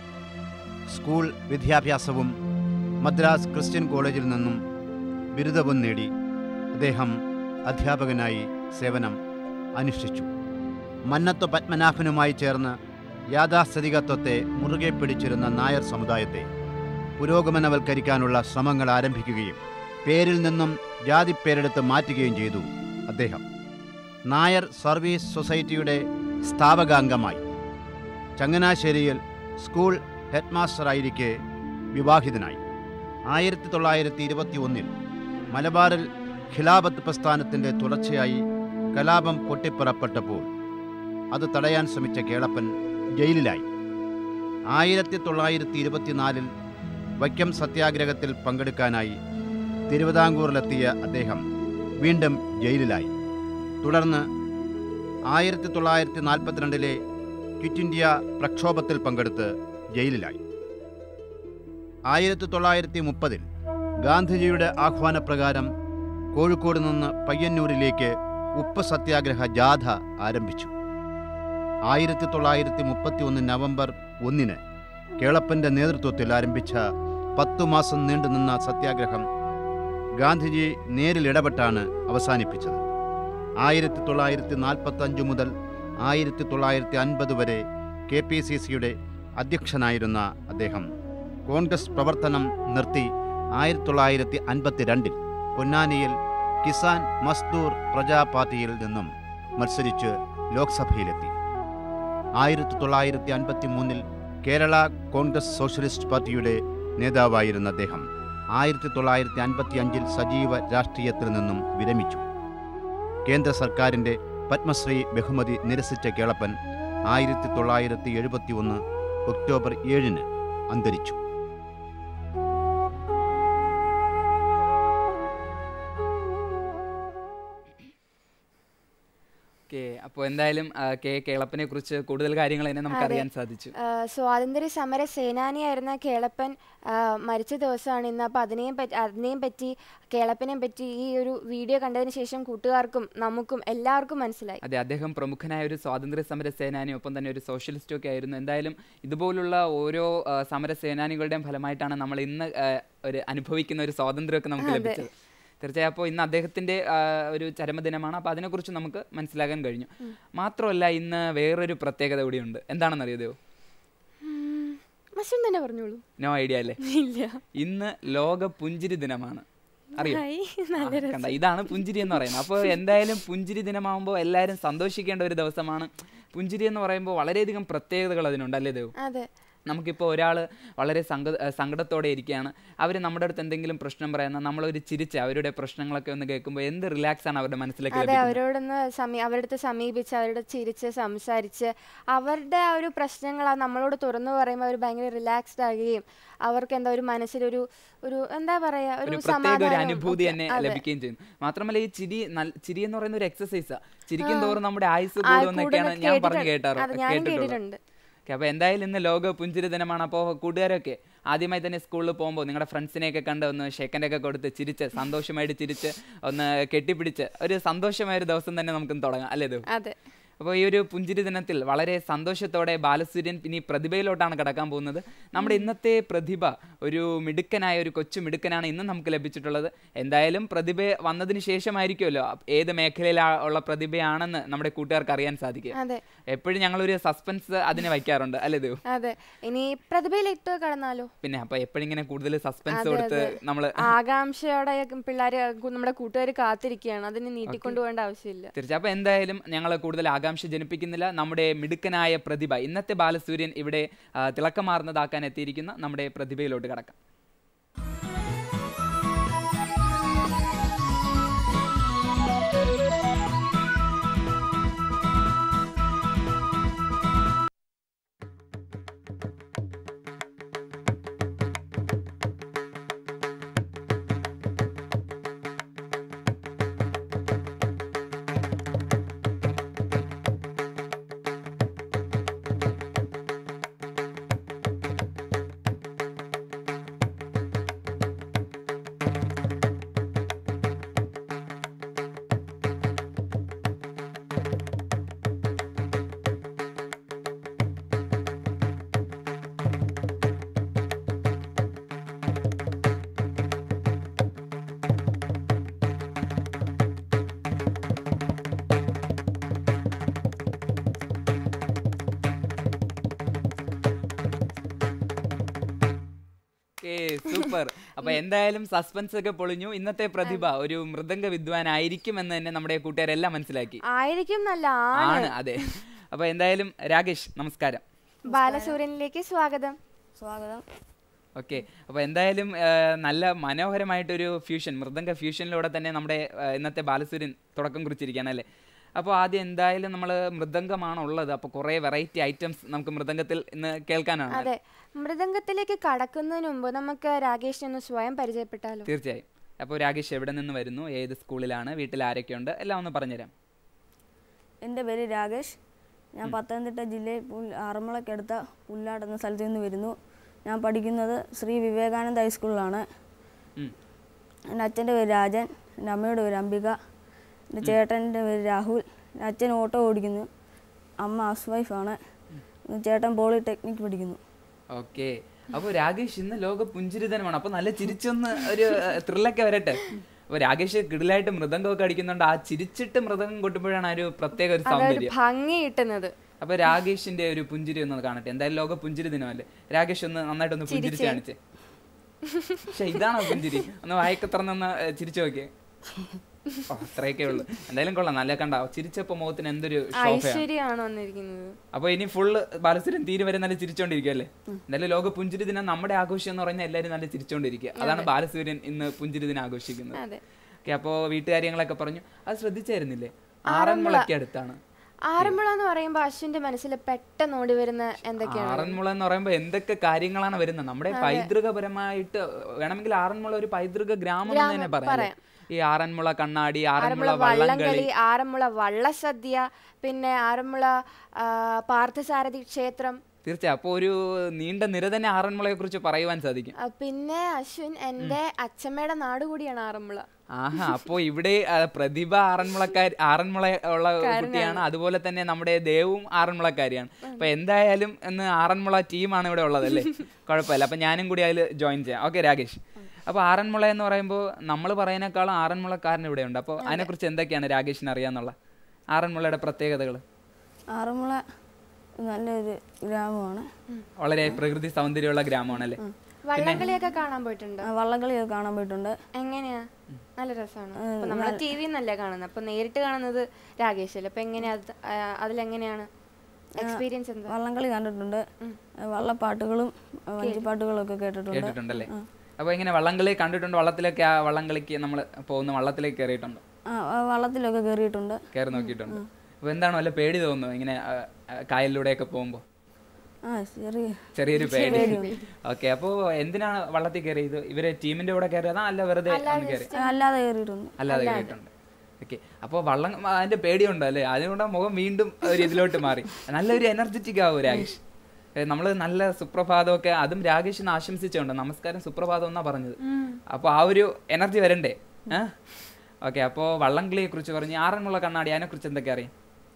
സ്കൂൾ വിദ്യാഭ്യാസവും മദ്രാസ് ക്രിസ്ത്യൻ കോളേജിൽ നിന്നും ബിരുദവും നേടി അദ്ദേഹം അധ്യാപകനായി സേവനം അനുഷ്ഠിച്ചു മന്നത്ത് പത്മനാഭനുമായി ചേർന്ന് യാഥാസ്ഥിതികത്വത്തെ മുറുകെ പിടിച്ചിരുന്ന നായർ സമുദായത്തെ പുരോഗമനവൽക്കരിക്കാനുള്ള ശ്രമങ്ങൾ ആരംഭിക്കുകയും പേരിൽ നിന്നും ജാതിപ്പേരെടുത്ത് മാറ്റുകയും ചെയ്തു അദ്ദേഹം നായർ സർവീസ് സൊസൈറ്റിയുടെ സ്ഥാപകാംഗമായി ചങ്ങനാശ്ശേരിയിൽ സ്കൂൾ ഹെഡ്മാസ്റ്ററായിരിക്കെ വിവാഹിതനായി ആയിരത്തി തൊള്ളായിരത്തി ഇരുപത്തി ഒന്നിൽ മലബാറിൽ ഖിലാഫത്ത് പ്രസ്ഥാനത്തിൻ്റെ തുടർച്ചയായി കലാപം പൊട്ടിപ്പുറപ്പെട്ടപ്പോൾ അത് തടയാൻ ശ്രമിച്ച കേളപ്പൻ ജയിലിലായി ആയിരത്തി തൊള്ളായിരത്തി ഇരുപത്തിനാലിൽ വൈക്കം സത്യാഗ്രഹത്തിൽ പങ്കെടുക്കാനായി തിരുവിതാംകൂറിലെത്തിയ അദ്ദേഹം വീണ്ടും ജയിലിലായി തുടർന്ന് ആയിരത്തി തൊള്ളായിരത്തി നാൽപ്പത്തിരണ്ടിലെ ക്വിറ്റ് ഇന്ത്യ പ്രക്ഷോഭത്തിൽ പങ്കെടുത്ത് ജയിലിലായി ആയിരത്തി തൊള്ളായിരത്തി മുപ്പതിൽ ഗാന്ധിജിയുടെ ആഹ്വാനപ്രകാരം കോഴിക്കോട് നിന്ന് പയ്യന്നൂരിലേക്ക് ഉപ്പ് സത്യാഗ്രഹ ജാഥ ആരംഭിച്ചു ആയിരത്തി തൊള്ളായിരത്തി മുപ്പത്തി ഒന്ന് നവംബർ ഒന്നിന് കേളപ്പന്റെ നേതൃത്വത്തിൽ ആരംഭിച്ച പത്തു മാസം നീണ്ടുനിന്ന സത്യാഗ്രഹം ഗാന്ധിജി നേരിൽ ഇടപെട്ടാണ് അവസാനിപ്പിച്ചത് ആയിരത്തി തൊള്ളായിരത്തി നാൽപ്പത്തി അഞ്ച് മുതൽ ആയിരത്തി തൊള്ളായിരത്തി അൻപത് വരെ കെ പി സി സിയുടെ അധ്യക്ഷനായിരുന്ന അദ്ദേഹം കോൺഗ്രസ് പ്രവർത്തനം നിർത്തി ആയിരത്തി തൊള്ളായിരത്തി അൻപത്തിരണ്ടിൽ പൊന്നാനിയിൽ കിസാൻ മസ്ദൂർ പ്രജാ പാർട്ടിയിൽ നിന്നും മത്സരിച്ച് ലോക്സഭയിലെത്തി ആയിരത്തി തൊള്ളായിരത്തി അൻപത്തി മൂന്നിൽ കേരള കോൺഗ്രസ് സോഷ്യലിസ്റ്റ് പാർട്ടിയുടെ നേതാവായിരുന്ന അദ്ദേഹം ആയിരത്തി തൊള്ളായിരത്തി അൻപത്തി അഞ്ചിൽ സജീവ രാഷ്ട്രീയത്തിൽ നിന്നും വിരമിച്ചു കേന്ദ്ര സർക്കാരിൻ്റെ പത്മശ്രീ ബഹുമതി നിരസിച്ച കേളപ്പൻ ആയിരത്തി തൊള്ളായിരത്തി എഴുപത്തി ഒന്ന് ഒക്ടോബർ ഏഴിന് അന്തരിച്ചു ഓക്കെ അപ്പോൾ എന്തായാലും ആ, കെ കേളപ്പനെ കുറിച്ച് കൂടുതൽ കാര്യങ്ങൾ തന്നെ നമുക്ക് അറിയാൻ സാധിച്ചു ആ, സ്വാതന്ത്ര്യ സമര സേനാനിയായിരുന്ന കേളപ്പൻ ആ, മരിച്ച ദിവസമാണ് ഇന്ന് അപ്പോൾ അതിനെയും പറ്റി അതിനെയും പറ്റി കേളപ്പനെയും പറ്റി ഈ ഒരു വീഡിയോ കണ്ടതിന് ശേഷം കൂട്ടുകാർക്കും നമുക്കും എല്ലാവർക്കും മനസ്സിലായി അതെ അദ്ദേഹം പ്രമുഖനായ ഒരു സ്വാതന്ത്ര്യ സമര സേനാനിയും ഒപ്പം തന്നെ ഒരു സോഷ്യലിസ്റ്റും ഒക്കെ ആയിരുന്നു എന്തായാലും ഇതുപോലുള്ള ഓരോ ആ, സമര സേനാനികളുടെയും ഫലമായിട്ടാണ് നമ്മൾ ഇന്ന് ആ, ഒരു അനുഭവിക്കുന്ന ഒരു സ്വാതന്ത്ര്യമൊക്കെ നമുക്ക് ലഭിച്ചത് തീർച്ചയായും അപ്പോൾ ഇന്ന് അദ്ദേഹത്തിന്റെ ആ, ഒരു ചരമദിനമാണ് അപ്പോൾ അതിനെക്കുറിച്ച് നമുക്ക് മനസ്സിലാക്കാൻ കഴിഞ്ഞു മാത്രമല്ല ഇന്ന് വേറൊരു പ്രത്യേകത കൂടിയുണ്ട് എന്താണെന്നറിയോ മസ്റ്റും തന്നെ പറഞ്ഞോളൂ നോ ഐഡിയ അല്ലേ ഇല്ല ഇന്ന് ലോക പുഞ്ചിരി ദിനമാണ് അറിയോ ഹായ് ആ, നല്ല രസം കണ്ട ഇതാണ് പുഞ്ചിരി എന്ന് പറയുന്നത് അപ്പോൾ എന്തായാലും പുഞ്ചിരി ദിനമാകുമ്പോൾ എല്ലാവരും സന്തോഷിക്കേണ്ട ഒരു ദിവസമാണ് പുഞ്ചിരി എന്ന് പറയുമ്പോൾ വളരെയധികം പ്രത്യേകതകൾ അതിനുണ്ട് അല്ലേ ദേവ് അതെ നമുക്കിപ്പോൾ ഒരാൾ വളരെ സങ്ക ഏഹ് സങ്കടത്തോടെ ഇരിക്കുകയാണ് അവർ നമ്മുടെ അടുത്ത് എന്തെങ്കിലും പ്രശ്നം പറയുന്ന നമ്മളൊരു ചിരിച്ച് അവരുടെ പ്രശ്നങ്ങളൊക്കെ ഒന്ന് കേൾക്കുമ്പോൾ എന്ത് റിലാക്സ് ആണ് അവരുടെ മനസ്സിലേക്ക് അതെ ലഭിക്കുന്നത് അവരോടൊന്ന് സമീ അവരുടെ അടുത്ത് സമീപിച്ച് അവരുടെ ചിരിച്ച് സംസാരിച്ച് അവരുടെ ആ ഒരു പ്രശ്നങ്ങൾ ആ നമ്മളോട് തുറന്നു പറയുമ്പോൾ അവർ ഭയങ്കര റിലാക്സ്ഡ് ആകുകയും അവർക്ക് എന്താ ഒരു മനസ്സിലൊരു ഒരു എന്താ പറയാ ഒരു ഒരു പ്രത്യേക ഒരു സമാധാനം അനുഭൂതി ഒക്കെ. തന്നെ അതെ. ലഭിക്കുകയും ചെയ്യുന്നു മാത്രമല്ല ഈ ചിരി നൽ- ചിരി എന്ന് പറയുന്ന ഒരു എക്സസൈസാ ചിരിക്കും തോറും നമ്മുടെ ആയുസ് ആ, കൂടുമെന്നൊക്കെയാണ് കൂടുന്നൊക്കെ ഞാൻ പറഞ്ഞു കേട്ടിട്ടുണ്ട്. കേട്ടാറ് അതെ, ഞാനും കേട്ടിട്ടുള്ളത് കേട്ടിട്ടുണ്ട്. ഓക്കെ അപ്പോൾ എന്തായാലും ഇന്ന് ലോക പുഞ്ചിരി ദിനമാണ് അപ്പോൾ കൂട്ടുകാരൊക്കെ ആദ്യമായി തന്നെ സ്കൂളിൽ പോകുമ്പോൾ നിങ്ങളുടെ ഫ്രണ്ട്സിനെയൊക്കെ കണ്ട് ഒന്ന് ഷെക്കൻ്റെ ഒക്കെ കൊടുത്ത് ചിരിച്ച് സന്തോഷമായിട്ട് ചിരിച്ച് ഒന്ന് കെട്ടിപ്പിടിച്ച് ഒരു സന്തോഷമായ ഒരു ദിവസം തന്നെ നമുക്കൊന്ന് തുടങ്ങാം അല്ലേ ഇത് അതെ അപ്പോൾ ഈ ഒരു പുഞ്ചിരി ദിനത്തിൽ വളരെ സന്തോഷത്തോടെ ബാലസൂര്യൻ ഇനി പ്രതിഭയിലോട്ടാണ് കടക്കാൻ പോകുന്നത് നമ്മുടെ ഇന്നത്തെ പ്രതിഭ ഒരു മിടുക്കനായ ഒരു കൊച്ചു മിടുക്കനാണ് ഇന്ന് നമുക്ക് ലഭിച്ചിട്ടുള്ളത് എന്തായാലും പ്രതിഭ വന്നതിന് ശേഷമായിരിക്കുമല്ലോ ഏത് മേഖലയിലാ ഉള്ള പ്രതിഭയാണെന്ന് നമ്മുടെ കൂട്ടുകാർക്ക് അറിയാൻ സാധിക്കുക അതെ എപ്പോഴും ഞങ്ങളൊരു സസ്പെൻസ് അതിന് വയ്ക്കാറുണ്ട് അല്ലേ ദേവ് അതെ ഇനി പ്രതിഭയിലേക്ക് കടന്നാലോ പിന്നെ അപ്പൊ എപ്പോഴും ഇങ്ങനെ കൂടുതൽ സസ്പെൻസ് അതെ, കൊടുത്ത് അതെ. നമ്മൾ ആകാംക്ഷയോടെ പിള്ളേര് നമ്മുടെ കൂട്ടുകാർ കാത്തിരിക്കുകയാണ് അതിന് നീട്ടിക്കൊണ്ടുപോകേണ്ട ആവശ്യമില്ല തീർച്ചയായും അപ്പോൾ എന്തായാലും ഞങ്ങൾ കൂടുതൽ ആകാംക്ഷ ജനിപ്പിക്കുന്നില്ല നമ്മുടെ മിടുക്കനായ പ്രതിഭ ഇന്നത്തെ ബാലസൂര്യൻ ഇവിടെ ആ, തിളക്കമാർന്നതാക്കാൻ എത്തിയിരിക്കുന്ന നമ്മുടെ പ്രതിഭയിലോട്ട് കടക്കാം അപ്പൊ എന്തായാലും സസ്പെൻസ് ഒക്കെ പൊളിഞ്ഞു ഇന്നത്തെ പ്രതിഭ ഒരു മൃദംഗ വിദ്വാനായിരിക്കും എന്ന് തന്നെ നമ്മുടെ കൂട്ടുകാരെല്ലാം മനസ്സിലാക്കി ആയിരിക്കും നല്ല ആണ് ആണ് അതെ അപ്പൊ എന്തായാലും രാകേഷ് നമസ്കാരം ബാലസൂര്യനിലേക്ക് സ്വാഗതം സ്വാഗതം ഓക്കെ അപ്പോൾ എന്തായാലും ആ, നല്ല മനോഹരമായിട്ടൊരു ഫ്യൂഷൻ മൃദംഗ ഫ്യൂഷനിലൂടെ തന്നെ നമ്മുടെ ആ, ഇന്നത്തെ ബാലസൂര്യൻ തുടക്കം കുറിച്ചിരിക്കുകയാണ് അല്ലേ അപ്പോൾ ആദ്യം എന്തായാലും നമ്മൾ മൃദംഗമാണ് ഉള്ളത് അപ്പോൾ കുറേ വെറൈറ്റി ഐറ്റംസ് നമുക്ക് മൃദംഗത്തിൽ ഇന്ന് കേൾക്കാനാണ് അതെ മൃദംഗത്തിലേക്ക് കടക്കുന്നതിന് മുമ്പ് നമുക്ക് രാകേഷിനെ ഒന്ന് സ്വയം പരിചയപ്പെട്ടാലോ തീർച്ചയായും അപ്പോൾ രാകേഷ് എവിടെ നിന്ന് വരുന്നു ഏത് സ്കൂളിലാണ് വീട്ടിൽ ആരൊക്കെയുണ്ട് എല്ലാം ഒന്ന് പറഞ്ഞുതരാം എൻ്റെ പേര് രാകേഷ് ഞാൻ പത്തനംതിട്ട ജില്ലയിൽ പുൽ ആറന്മുളയ്ക്കടുത്ത പുല്ലാട് എന്ന സ്ഥലത്ത് നിന്ന് വരുന്നു ഞാൻ പഠിക്കുന്നത് ശ്രീ വിവേകാനന്ദ ഹൈസ്കൂളിലാണ് ഉം. എൻ്റെ അച്ഛൻ്റെ പേര് രാജൻ എൻ്റെ അമ്മയുടെ പേര് അംബിക എൻ്റെ ചേട്ടൻ്റെ പേര് രാഹുൽ എൻ്റെ അച്ഛൻ ഓട്ടോ ഓടിക്കുന്നു അമ്മ ഹൗസ് വൈഫാണ് ചേട്ടൻ പോളിടെക്നിക് പഠിക്കുന്നു ഓക്കെ അപ്പോൾ രാകേഷ് ഇന്ന് ലോക പുഞ്ചിരിതനമാണ് അപ്പോൾ നല്ല ചിരിച്ചൊന്ന് ഒരു ത്രില്ലൊക്കെ വരട്ടെ അപ്പോൾ രാകേഷ് കിടിലായിട്ട് മൃദംഗമൊക്കെ അടിക്കുന്നുണ്ട് ആ ചിരിച്ചിട്ട് മൃദംഗം കൊട്ടുമ്പോഴാണ് ആ ഒരു പ്രത്യേക ഒരു അതൊരു സൗന്ദര്യം ഭംഗി കിട്ടുന്നത് അപ്പൊ രാകേഷിന്റെ ഒരു പുഞ്ചിരി ഒന്ന് കാണട്ടെ എന്തായാലും ലോക പുഞ്ചിരി ദിനമല്ലേ രാകേഷ് ഒന്ന് നന്നായിട്ടൊന്ന് പുഞ്ചിരിച്ച് കാണിച്ചേ പക്ഷെ ഇതാണോ പുഞ്ചിരി ഒന്ന് വായൊക്കെ തുറന്നൊന്ന് ഏഹ്, ചിരിച്ചു നോക്കിയേ ഓ, അത്രയൊക്കെ ഉള്ളു എന്തായാലും കൊള്ളാം നല്ല കണ്ട ചിരിച്ചപ്പോ മുഖത്തിന് എന്തൊരു ശോഭയാണ് ഐശ്വര്യമാണ് വന്നിരിക്കുന്നത് അപ്പൊ ഇനി ഫുള്ള് ബാലസുരൻ തീരെ വരെ നല്ല ചിരിച്ചോണ്ടിരിക്കും അല്ലേ എന്തായാലും ലോക പുഞ്ചിരി ദിനം നമ്മുടെ ആഘോഷം എന്ന് പറഞ്ഞാൽ എല്ലാവരും നല്ല ചിരിച്ചോണ്ടിരിക്കുക അതാണ് ബാലസൂര്യൻ ഇന്ന് പുഞ്ചിരി ദിനം ആഘോഷിക്കുന്നത് അതെ ഓക്കെ അപ്പോ വീട്ടുകാര്യങ്ങളൊക്കെ പറഞ്ഞു അത് ശ്രദ്ധിച്ചായിരുന്നില്ലേ ആറന്മുളയ്ക്ക് അടുത്താണ് ആറന്മുള എന്ന് പറയുമ്പോൾ അശ്വിന്റെ മനസ്സിൽ പെട്ടെന്ന് ഓടി വരുന്ന എന്തൊക്കെയാണ് ആറന്മുള എന്ന് പറയുമ്പോൾ എന്തൊക്കെ കാര്യങ്ങളാണ് വരുന്നത് നമ്മുടെ പൈതൃകപരമായിട്ട് വേണമെങ്കിൽ ആറന്മുള ഒരു പൈതൃക ഗ്രാമം എന്ന് തന്നെ പറയാം ഈ ആറന്മുള കണ്ണാടി ആറന്മുള ആറന്മുള വള്ളംകളി വള്ളംകളി ആറന്മുള വള്ളസദ്യ പിന്നെ ആറന്മുള ആ, പാർത്ഥസാരഥി ക്ഷേത്രം തീർച്ചയായും അപ്പോൾ ഒരു നീണ്ട നിര തന്നെ ആറന്മുളയെ കുറിച്ച് പറയുവാൻ സാധിക്കും ആ, പിന്നെ അശ്വിൻ എന്റെ അച്ഛമ്മയുടെ നാട് കൂടിയാണ് ആറന്മുള ആഹാ അപ്പോ ഇവിടെ ആ, പ്രതിഭ ആറന്മുളക്കാർ ആറന്മുള ഉള്ള കുട്ടിയാണ് അതുപോലെ തന്നെ നമ്മുടെ ദേവും ആറന്മുളക്കാരിയാണ് അപ്പൊ എന്തായാലും ഇന്ന് ആറന്മുള ടീമാണ് ഇവിടെ ഉള്ളത് അല്ലേ കുഴപ്പമില്ല അപ്പൊ ഞാനും കൂടി അതിൽ ജോയിൻ ചെയ്യാം ഓക്കെ രാകേഷ് അപ്പൊ ആറന്മുള എന്ന് പറയുമ്പോൾ നമ്മൾ പറയുന്നേക്കാളും ആറന്മുളക്കാരൻ ഇവിടെ ഉണ്ട് അപ്പോൾ അതിനെക്കുറിച്ച് എന്തൊക്കെയാണ് രാകേഷിന് അറിയാന്നുള്ള ആറന്മുളയുടെ പ്രത്യേകതകൾ ആറന്മുള നല്ലൊരു ഗ്രാമമാണ് വളരെ പ്രകൃതി സൗന്ദര്യമുള്ള ഗ്രാമമാണല്ലേ വള്ളംകളിയൊക്കെ കാണാൻ പോയിട്ടുണ്ടോ ആ, വള്ളംകളിയൊക്കെ കാണാൻ പോയിട്ടുണ്ട് എങ്ങനെയാ നല്ല രസമാണ് അപ്പൊ നമ്മളെ ടി വി എന്നല്ലേ കാണുന്നത് അപ്പൊ നേരിട്ട് കാണുന്നത് രാകേഷ് അല്ലേ അപ്പൊ എങ്ങനെയാ അത് ആ, അതിലെങ്ങനെയാണ് എക്സ്പീരിയൻസ് എന്താ വള്ളംകളി കണ്ടിട്ടുണ്ട് വള്ളപ്പാട്ടുകളും വഞ്ചിപ്പാട്ടുകളും ഒക്കെ കേട്ടിട്ടുണ്ട് കേട്ടിട്ടുണ്ടല്ലേ അപ്പൊ എങ്ങനെ വള്ളംകളി കണ്ടിട്ടുണ്ട് വള്ളത്തിലൊക്കെ ആ വള്ളംകളിക്ക് നമ്മൾ പോകുന്ന വള്ളത്തിലേക്ക് കയറിയിട്ടുണ്ട് ആ ആ, വള്ളത്തിലൊക്കെ കയറിയിട്ടുണ്ട് കയറി നോക്കിയിട്ടുണ്ട് അപ്പൊ എന്താണ് വല്ല പേടി തോന്നുന്നു ഇങ്ങനെ ആ, ആ, കായലിലൂടെയൊക്കെ പോകുമ്പോ ആ ചെറിയ ചെറിയൊരു പേടി ഓക്കെ അപ്പോ എന്തിനാണ് വള്ളത്തിൽ കയറിയത് ഇവര് ടീമിന്റെ കൂടെ കയറിയതാ അല്ല വെറുതെ ഒന്ന് കയറി ആ, അല്ലാതെ കയറിയിട്ടുണ്ട് അല്ലാതെ കയറിയിട്ടുണ്ട് ഓക്കെ അപ്പോൾ വള്ളം അതിന്റെ പേടിയുണ്ടോ അല്ലേ അതുകൊണ്ട് മുഖം വീണ്ടും ഒരു ഇതിലോട്ട് മാറി നല്ലൊരു എനർജറ്റിക് ആവും രാകേഷ് നമ്മൾ നല്ല സുപ്രഭാതമൊക്കെ അതും രാകേഷിന് ആശംസിച്ചുകൊണ്ട് നമസ്കാരം സുപ്രഭാതം എന്നാ പറഞ്ഞത് അപ്പോൾ ആ ഒരു എനർജി വരണ്ടേ ഏഹ് ഓക്കെ അപ്പോൾ വള്ളംകളിയെ കുറിച്ച് പറഞ്ഞു ആറന്മുള കണ്ണാടി അതിനെ കുറിച്ച് എന്തൊക്കെ അറിയാം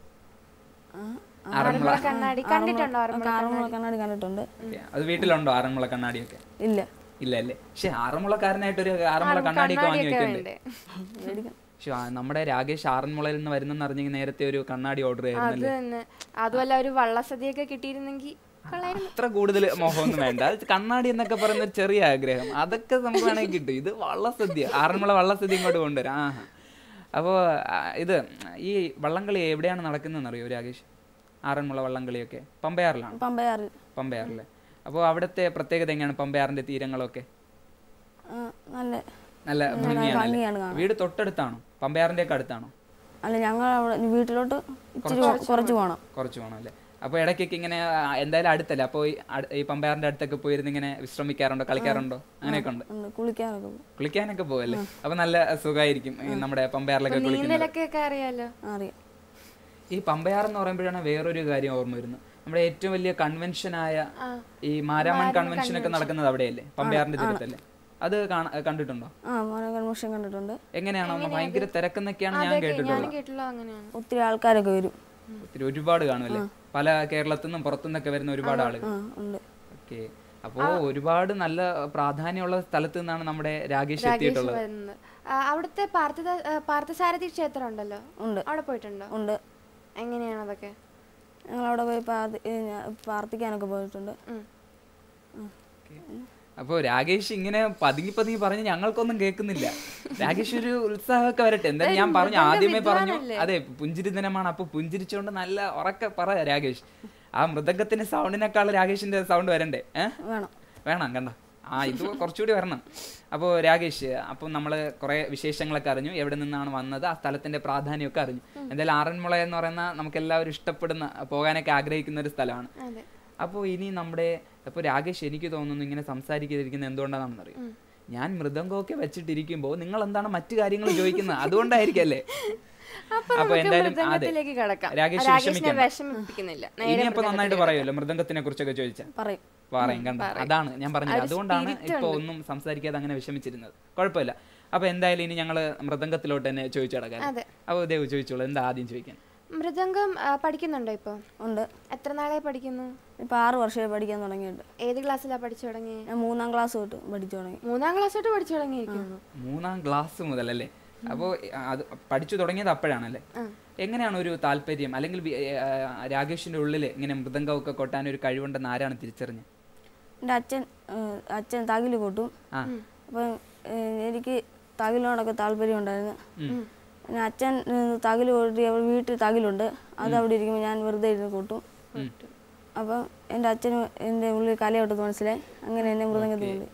ആറന്മുള കണ്ണാടി കണ്ടിട്ടുണ്ടോ ആറന്മുള ആറന്മുള കണ്ണാടി കണ്ടിട്ടുണ്ട് Okay. അത് വീട്ടിലുണ്ടോ ആറന്മുള കണ്ണാടിയൊക്കെ ഇല്ല ഇല്ല അല്ലേ പക്ഷെ ആറന്മുളക്കാരനായിട്ടൊരു ആറന്മുള കണ്ണാടിയൊക്കെ വാങ്ങി വെക്കണ്ടേ വേണ്ടേ മേടിക്കാം പക്ഷെ ആ നമ്മുടെ രാകേഷ് ആറന്മുളയിൽ നിന്ന് വരുന്നെന്ന് അറിഞ്ഞെങ്കിൽ നേരത്തെ ഒരു കണ്ണാടി ഓർഡർ അത് ചെയ്യായിരുന്നല്ലേ തന്നെ അതുമല്ല ഒരു വള്ളസദ്യയൊക്കെ കിട്ടിയിരുന്നെങ്കിൽ കൊള്ളായിരുന്നു അത്ര കൂടുതൽ മോഹമൊന്നും വേണ്ട അത് കണ്ണാടി എന്നൊക്കെ പറയുന്ന ഒരു ചെറിയ ആഗ്രഹം അതൊക്കെ നമുക്ക് വേണമെങ്കിൽ കിട്ടും ഇത് വള്ളസദ്യ ആറന്മുള വള്ളസദ്യ ഇങ്ങോട്ട് കൊണ്ടുവരാം ആഹാ അപ്പോൾ ഇത് ഈ വള്ളംകളി എവിടെയാണ് നടക്കുന്നതെന്ന് അറിയോ രാകേഷ് ആറന്മുള വള്ളംകളിയൊക്കെ പമ്പയാറിലാണ് പമ്പയാറിൽ പമ്പയാറിലെ അപ്പോൾ അവിടുത്തെ പ്രത്യേകത എങ്ങനെയാണ് പമ്പയാറിന്റെ തീരങ്ങളൊക്കെ ആ, നല്ല നല്ല ഭംഗിയാണ് ഭംഗിയാണ് കാണാൻ. വീട് തൊട്ടടുത്താണോ പമ്പയാറിന്റെ ഒക്കെ അടുത്താണോ അല്ല ഞങ്ങൾ അവിടെ വീട്ടിലോട്ട് ഇച്ചിരി കുറച്ച് പോകണം കുറച്ച് വേണം അല്ലേ അപ്പോൾ ഇടയ്ക്കൊക്കെ ഇങ്ങനെ ആ, എന്തായാലും അടുത്തല്ലേ അപ്പോൾ ഈ അട്- ഈ പമ്പയാറിന്റെ അടുത്തൊക്കെ പോയിരുന്ന് ഇങ്ങനെ വിശ്രമിക്കാറുണ്ടോ കളിക്കാറുണ്ടോ അങ്ങനെയൊക്കെ ഉണ്ട് ഉണ്ട് കുളിക്കാനൊക്കെ പോകും കുളിക്കാനൊക്കെ പോവല്ലേ അപ്പൊ നല്ല സുഖമായിരിക്കും ഈ നമ്മുടെ പമ്പയാറിലൊക്കെ കുളിക്കുന്നത് നീന്തലൊക്കെ ഒക്കെ അറിയാലോ ആ, അറിയാം ഈ പമ്പയാർ എന്ന് പറയുമ്പോഴാണ് വേറൊരു കാര്യം ഓർമ്മ വരുന്നത് നമ്മുടെ ഏറ്റവും വലിയ കൺവെൻഷനായ ഈ മാരാമൺ കൺവെൻഷൻ ഒക്കെ നടക്കുന്നത് അവിടെയല്ലേ പമ്പയാറിന്റെ തീരത്തല്ലേ അത് കാണ- കണ്ടിട്ടുണ്ടോ ആ മോനെ കൺവെൻഷൻ കണ്ടിട്ടുണ്ട് എങ്ങനെയാണോ ഭയങ്കര തിരക്കെന്നൊക്കെയാണ് ഞാൻ ഞാനും കേട്ടിട്ടുള്ളത് കേട്ടുള്ള അങ്ങനെയാണ് ഒത്തിരി ആൾക്കാരൊക്കെ വരും ഒത്തിരി ഒരുപാട് കാണുമല്ലേ പല കേരളത്തിൽ നിന്നും പുറത്തുനിന്നൊക്കെ വരുന്ന ഒരുപാട് ആളുകൾ ആ ഉണ്ട് ഓക്കെ അപ്പോ ഒരുപാട് നല്ല പ്രാധാന്യമുള്ള സ്ഥലത്ത് നിന്നാണ് നമ്മുടെ രാകേഷ് എത്തിയിട്ടുള്ളത് വരുന്നത് ആ, അവിടുത്തെ പാർത്ഥ പാർത്ഥസാരഥി ക്ഷേത്രം ഉണ്ടല്ലോ ഉണ്ട് അവിടെ പോയിട്ടുണ്ടോ ഉണ്ട് എങ്ങനെയാണ് അതൊക്കെ ഞങ്ങൾ അവിടെ പോയി പ്രാർത്ഥി- ഏ, ഞാ- പ്രാർത്ഥിക്കാനൊക്കെ പോയിട്ടുണ്ട് ഉം. അപ്പോൾ രാകേഷ് ഇങ്ങനെ പതുങ്ങി പതുങ്ങി പറഞ്ഞ് ഞങ്ങൾക്കൊന്നും കേൾക്കുന്നില്ല രാകേഷ് ഒരു ഉത്സാഹമൊക്കെ വരട്ടെ എന്തായാലും ഞാൻ പറഞ്ഞു മൃദംഗ ആദ്യമേ പറഞ്ഞു വിദ്വാനല്ലേ? അതെ പുഞ്ചിരി ദിനമാണ് അപ്പൊ പുഞ്ചിരിച്ചോണ്ട് നല്ല ഉറക്കെ പറ രാകേഷ് ആ മൃദംഗത്തിന്റെ സൗണ്ടിനേക്കാൾ രാകേഷിന്റെ സൗണ്ട് വരണ്ടേ ഏഹ് വേണം വേണം കണ്ട ആ ഇത് കുറച്ചുകൂടി വരണം അപ്പോൾ രാകേഷ് അപ്പം നമ്മൾ കുറേ വിശേഷങ്ങളൊക്കെ അറിഞ്ഞു എവിടെ നിന്നാണ് വന്നത് ആ സ്ഥലത്തിന്റെ പ്രാധാന്യമൊക്കെ അറിഞ്ഞു എന്തായാലും ആറന്മുള എന്ന് പറയുന്ന നമുക്ക് എല്ലാവരും ഇഷ്ടപ്പെടുന്ന പോകാനൊക്കെ ആഗ്രഹിക്കുന്ന ഒരു സ്ഥലമാണ് അതെ അപ്പോൾ ഇനി നമ്മുടെ ഇപ്പോൾ രാകേഷ് എനിക്ക് തോന്നുന്നു ഇങ്ങനെ സംസാരിക്കാതിരിക്കുന്നത് എന്തുകൊണ്ടാണെന്ന് അറിയും ഞാൻ മൃദംഗമൊക്കെ വെച്ചിട്ടിരിക്കുമ്പോൾ നിങ്ങൾ എന്താണ് മറ്റു കാര്യങ്ങൾ ചോദിക്കുന്നത് അതുകൊണ്ടായിരിക്കല്ലേ അപ്പൊ അപ്പൊ നമുക്ക് എന്തായാലും അതെ മൃദംഗത്തിലേക്ക് കടക്കാം രാകേഷ് രാകേഷിനെ വിഷമിക്കണ്ട. വിഷമിപ്പിക്കുന്നില്ല നേരെ ഇനി അപ്പൊ നന്നായിട്ട് മൃദംഗത്തിലേക്ക് പറയുമല്ലോ മൃദംഗത്തിനെ കുറിച്ചൊക്കെ ചോദിച്ചാൽ പറയും പറയും കണ്ട അതാണ് ഞാൻ പറഞ്ഞത് ഒരു അതുകൊണ്ടാണ് spirit ഇപ്പൊ ഒന്നും സംസാരിക്കാതെ അങ്ങനെ വിഷമിച്ചിരുന്നത് കുഴപ്പമില്ല അപ്പൊ എന്തായാലും ഇനി ഞങ്ങള് മൃദംഗത്തിലോട്ട് തന്നെ ചോദിച്ചു കിടക്കാം അതെ. അപ്പൊ ദേവ് ചോദിച്ചോളൂ എന്താ ആദ്യം ചോദിക്കാൻ മൃദംഗം ആ, പഠിക്കുന്നുണ്ടോ ഇപ്പൊ ഉണ്ട് എത്ര നാളായി പഠിക്കുന്നു ഇപ്പം ആറ് വർഷമായി പഠിക്കാൻ തുടങ്ങിയിട്ട് ഏത് ക്ലാസ്സിലാ പഠിച്ചു തുടങ്ങി ഞാൻ മൂന്നാം ക്ലാസ് തൊട്ട് പഠിച്ചു തുടങ്ങി മൂന്നാം ക്ലാസ് തൊട്ട് പഠിച്ചു തുടങ്ങിയിരിക്കുന്നു മൂന്നാം ക്ലാസ് മുതലല്ലേ അപ്പോൾ അത് പഠിച്ചു തുടങ്ങിയത് അപ്പോഴാണല്ലേ എങ്ങനെയാണ് ഒരു താല്പര്യം അല്ലെങ്കിൽ വി- ഏ, ആ, രാകേഷിന്റെ ഉള്ളിൽ ഇങ്ങനെ മൃദംഗമൊക്കെ കൊട്ടാൻ ഒരു കഴിവുണ്ടെന്ന് ആരാണ് തിരിച്ചറിഞ്ഞത് എൻ്റെ അച്ഛൻ ഏഹ്, അച്ഛൻ തകില് കൊട്ടും ആ അപ്പം ഏഹ്, എനിക്ക് തകിലിനോടൊക്കെ താല്പര്യം ഉണ്ടായിരുന്നു പിന്നെ അച്ഛൻ ഏഹ്, തകില് കൊട്ടി അവർ വീട്ടിൽ തകിലുണ്ട് അത് അവിടെ ഇരിക്കുമ്പോൾ ഞാൻ വെറുതെ ഇരുന്ന് കൊട്ടും ഉം. അപ്പം എൻ്റെ അച്ഛനും എൻ്റെ ഉള്ളിൽ കലയോട്ടത് മനസ്സിലായി അങ്ങനെ എന്നെ മൃദംഗത്തിൽ കൊണ്ട്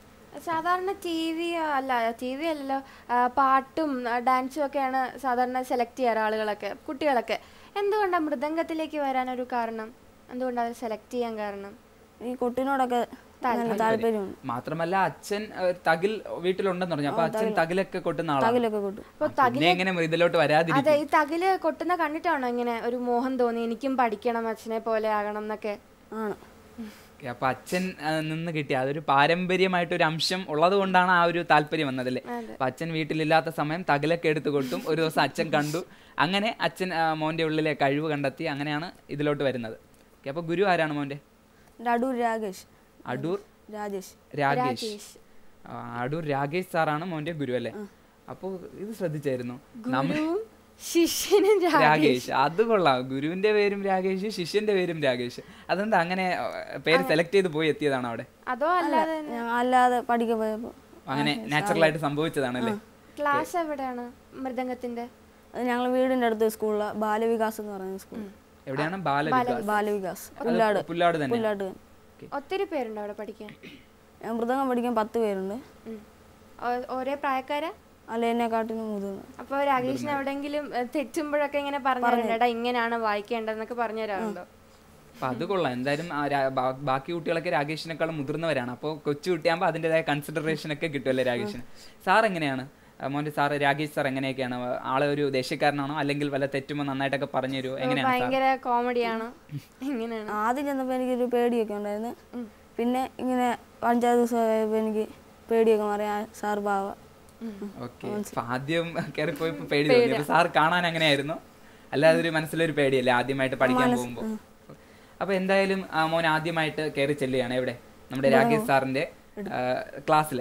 സാധാരണ ടി വി അല്ല ടി വി അല്ലല്ലോ ആ, പാട്ടും ആ, ഡാൻസും ഒക്കെയാണ് സാധാരണ സെലക്ട് ചെയ്യാറ് ആളുകളൊക്കെ കുട്ടികളൊക്കെ എന്തുകൊണ്ടാണ് മൃദംഗത്തിലേക്ക് വരാനൊരു കാരണം എന്തുകൊണ്ടാണ് അത് സെലക്ട് ചെയ്യാൻ കാരണം ഈ കൊട്ടിനോടൊക്കെ നല്ല താല്പര്യമുണ്ട് മാത്രമല്ല അച്ഛൻ ഏ, തകിൽ വീട്ടിലുണ്ടെന്ന് പറഞ്ഞു അപ്പൊ അച്ഛൻ തകിലൊക്കെ കൊട്ടുന്ന ആളാണ് തകിലൊക്കെ കൊട്ടും അപ്പൊ ആ, പിന്നെ എങ്ങനെ മൃതിലോട്ട് വരാതിരിക്കും അതെ ഈ തകില് കൊട്ടുന്ന കണ്ടിട്ടാണോ ഇങ്ങനെ ഒരു മോഹം തോന്നി എനിക്കും പഠിക്കണം അച്ഛനെ പോലെ ആകണം എന്നൊക്കെ ആണ് ഓക്കേ, അപ്പൊ അച്ഛൻ ആ, നിന്ന് കിട്ടിയ അതൊരു പാരമ്പര്യമായിട്ട് ഒരു അംശം ഉള്ളത് കൊണ്ടാണ് ആ ഒരു താല്പര്യം വന്നതല്ലേ അപ്പൊ അച്ഛൻ വീട്ടിലില്ലാത്ത സമയം തകിലൊക്കെ എടുത്ത് കൊട്ടും ഒരു ദിവസം അച്ഛൻ കണ്ടു അങ്ങനെ അച്ഛൻ ആ, മോന്റെ ഉള്ളിലെ കഴിവ് കണ്ടെത്തി അങ്ങനെയാണ് ഇതിലോട്ട് വരുന്നത് ഓക്കെ അപ്പൊ ഗുരു ആരാണ് മോന്റെ എൻ്റെ അടൂർ രാകേഷ് അടൂർ രാജേഷ് രാകേഷ് ആ, അടൂർ രാകേഷ് സാറാണ് മോന്റെ ഗുരു അല്ലേ അപ്പോ ഇത് ശ്രദ്ധിച്ചായിരുന്നു നമ്മ ഗുരുവും ശിഷ്യനും രാ- രാകേഷ് അത് കൊള്ളാം ഗുരുവിന്റെ പേരും രാകേഷ് ശിഷ്യന്റെ പേരും രാകേഷ് അതെന്താ അങ്ങനെ ആ, പേര് സെലക്ട് ചെയ്ത് പോയി എത്തിയതാണ് അവിടെ അതോ അല്ലാതെ ഞാൻ അല്ലാതെ പഠിക്കാൻ പോയപ്പോൾ അങ്ങനെ നാച്ചുറൽ ആയിട്ട് സംഭവിച്ചതാണല്ലേ ക്ലാസ് എവിടെയാണ് മൃദംഗത്തിന്റെ അത് ഞങ്ങൾ വീടിൻ്റെ അടുത്ത് സ്കൂളിലാണ് ബാലവികാസ് എന്ന് പറയുന്ന സ്കൂൾ എവിടെയാണ് ബാലവികാസ് ബാലവികാസ് അത് പുല്ലാട് പുല്ലാട് തന്നെ പുല്ലാട് ഒത്തിരി പേരുണ്ടോ അവിടെ പഠിക്കാൻ ഞാൻ മൃദംഗം പഠിക്കാൻ പത്ത് പേരുണ്ട് ഉം. ഒ- ഒരേ പ്രായക്കാരാ അല്ല എന്നെക്കാട്ടിനും മുതിർന്ന് അപ്പൊ രാകേഷിന് എവിടെങ്കിലും ഏഹ്, തെറ്റുമ്പോഴൊക്കെ ഇങ്ങനെ പറഞ്ഞു എടാ ഇങ്ങനെയാണ് വായിക്കേണ്ടതെന്നൊക്കെ പറഞ്ഞു തരാറുണ്ടോ അപ്പൊ അത് കൊള്ളാം എന്തായാലും ആ രാ- ബാ- ബാക്കി കുട്ടികളൊക്കെ രാകേഷിനേക്കാളും മുതിർന്നവരാണ് അപ്പോൾ കൊച്ചു കുട്ടിയാകുമ്പോൾ അതിൻ്റെതായ കൺസിഡറേഷൻ ഒക്കെ കിട്ടുമല്ലേ രാകേഷിന് സാർ എങ്ങനെയാണ് ആ, മോന്റെ സാർ രാകേഷ് സാർ എങ്ങനെയൊക്കെയാണ് ആളെ ഒരു ദേശക്കാരനാണോ അല്ലെങ്കിൽ വല്ല തെറ്റുമ്പോൾ നന്നായിട്ടൊക്കെ പറഞ്ഞു തരുമോ എങ്ങനെയാണ് സാർ ഭയങ്കര കോമഡിയാണോ എങ്ങനെയാണ് ആദ്യം ചെന്നപ്പോൾ എനിക്കൊരു പേടിയൊക്കെ ഉണ്ടായിരുന്നു പിന്നെ ഇങ്ങനെ അഞ്ചാറ് ദിവസമായപ്പോൾ എനിക്ക് പേടിയൊക്കെ മാറി ആ സാർ ബാവ ഓക്കെ അപ്പൊ ആദ്യം കയറിപ്പോയപ്പോ പേടി തോന്നി അപ്പൊ സാർ കാണാൻ അങ്ങനെയായിരുന്നു അല്ലാതെ ഒരു മനസ്സിലൊരു പേടിയല്ലേ ആദ്യമായിട്ട് പഠിക്കാൻ പോകുമ്പോ അപ്പൊ എന്തായാലും ആ മോൻ ആദ്യമായിട്ട് കയറി ചെല്ലുകയാണ് എവിടെ നമ്മുടെ രാകേഷ് സാറിന്റെ ക്ലാസ്സിൽ